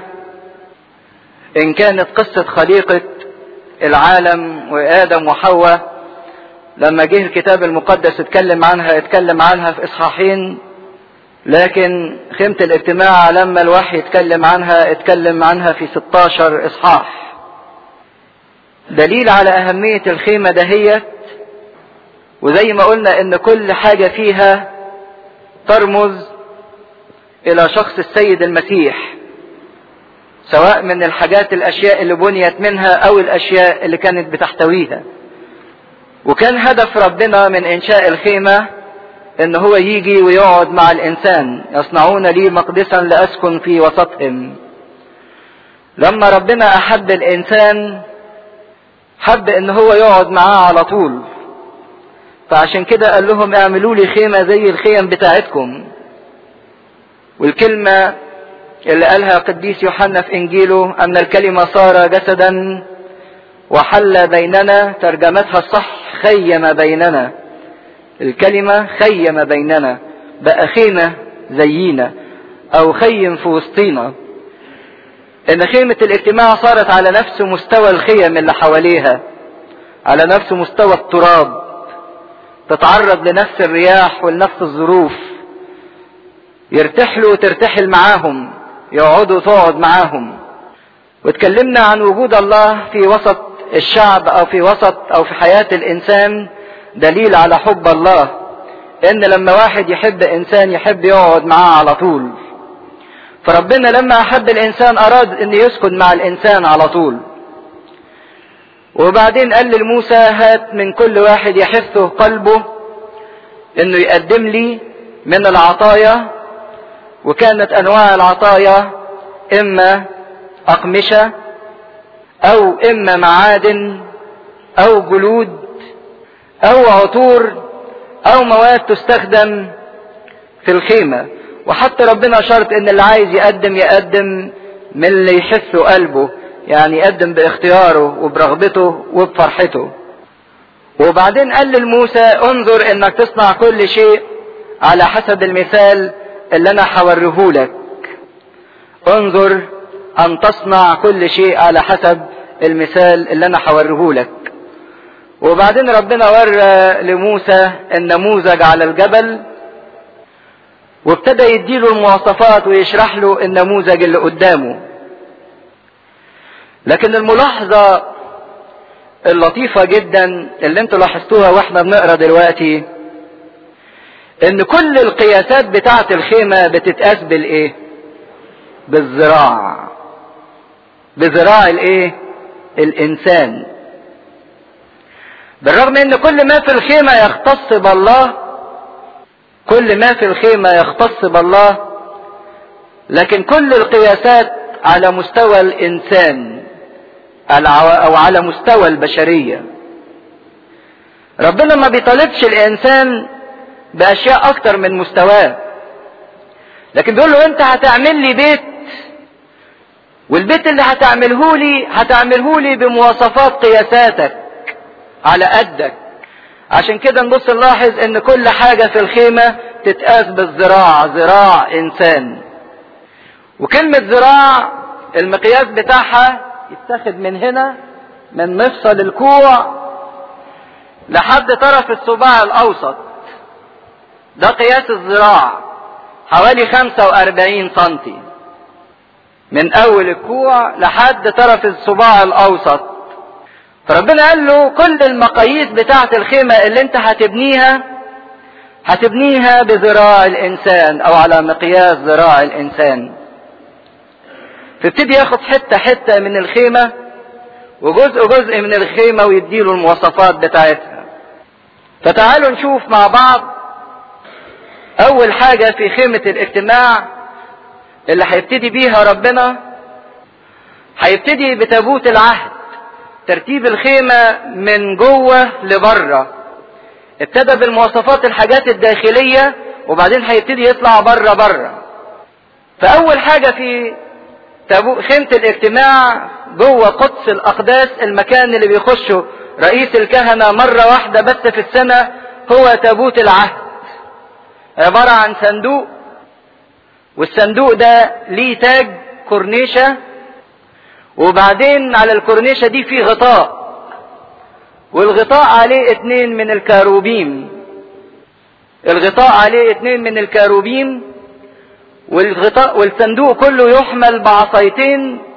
إن كانت قصة خليقة العالم وآدم وحواء لما جه الكتاب المقدس اتكلم عنها اتكلم عنها في إصحاحين لكن خيمة الاجتماع لما الوحي اتكلم عنها اتكلم عنها في 16 إصحاح دليل على أهمية الخيمة دهيت وزي ما قلنا ان كل حاجة فيها ترمز الى شخص السيد المسيح سواء من الحاجات الاشياء اللي بنيت منها او الاشياء اللي كانت بتحتويها وكان هدف ربنا من انشاء الخيمة ان هو يجي ويقعد مع الانسان يصنعون لي مقدسا لاسكن في وسطهم لما ربنا احب الانسان حب ان هو يقعد معاه على طول فعشان كده قال لهم اعملوا لي خيمة زي الخيم بتاعتكم والكلمة اللي قالها قديس يوحنا في انجيله ان الكلمة صار جسدا وحل بيننا ترجمتها الصح خيم بيننا الكلمة خيم بيننا بقى خيمة زينا او خيم في وسطينا ان خيمة الاجتماع صارت على نفس مستوى الخيم اللي حواليها على نفس مستوى التراب تتعرض لنفس الرياح ولنفس الظروف يرتحلوا وترتحل معاهم يقعدوا تقعد معاهم واتكلمنا عن وجود الله في وسط الشعب او في وسط او في حياة الانسان دليل على حب الله ان لما واحد يحب انسان يحب يقعد معاه على طول فربنا لما احب الانسان اراد ان يسكن مع الانسان على طول وبعدين قال لموسى هات من كل واحد يحثه قلبه انه يقدم لي من العطايا وكانت انواع العطايا اما اقمشة او اما معادن او جلود او عطور او مواد تستخدم في الخيمة وحتى ربنا شرط ان اللي عايز يقدم يقدم من اللي يحسه قلبه يعني يقدم باختياره وبرغبته وبفرحته وبعدين قال لموسى انظر انك تصنع كل شيء على حسب المثال اللي انا هوريهولك انظر ان تصنع كل شيء على حسب المثال اللي انا هوريهولك وبعدين ربنا ورى لموسى النموذج على الجبل وابتدى يديله المواصفات ويشرح له النموذج اللي قدامه لكن الملاحظة اللطيفة جدا اللي انتوا لاحظتوها واحنا بنقرا دلوقتي ان كل القياسات بتاعة الخيمة بتتقاس بالايه بالذراع بذراع الايه الانسان بالرغم ان كل ما في الخيمة يختص بالله كل ما في الخيمة يختص بالله لكن كل القياسات على مستوى الانسان او على مستوى البشرية ربنا ما بيطالبش الانسان باشياء اكتر من مستواه لكن بيقول له انت هتعمل لي بيت والبيت اللي هتعمله لي هتعمله لي بمواصفات قياساتك على قدك عشان كده نبص نلاحظ ان كل حاجة في الخيمة تتقاس بالذراع ذراع انسان وكلمة ذراع المقياس بتاعها يتاخد من هنا من مفصل الكوع لحد طرف الصباع الاوسط ده قياس الذراع حوالي 45 سنتي من اول الكوع لحد طرف الصباع الاوسط فربنا قال له كل المقاييس بتاعت الخيمة اللي انت هتبنيها هتبنيها بذراع الانسان او على مقياس ذراع الانسان فابتدي ياخد حتة حتة من الخيمة وجزء جزء من الخيمة ويديله المواصفات بتاعتها فتعالوا نشوف مع بعض اول حاجة في خيمة الاجتماع اللي هيبتدي بيها ربنا هيبتدي بتابوت العهد ترتيب الخيمة من جوه لبره ابتدى بالمواصفات الحاجات الداخلية وبعدين هيبتدي يطلع بره بره فأول حاجة في تابو خيمة الاجتماع جوه قدس الأقداس المكان اللي بيخشه رئيس الكهنة مرة واحدة بس في السنة هو تابوت العهد عبارة عن صندوق والصندوق ده ليه تاج كورنيشة وبعدين على الكورنيشة دي فيه غطاء والغطاء عليه اتنين من الكاروبيم الغطاء عليه اتنين من الكاروبيم والغطاء والصندوق كله يحمل بعصايتين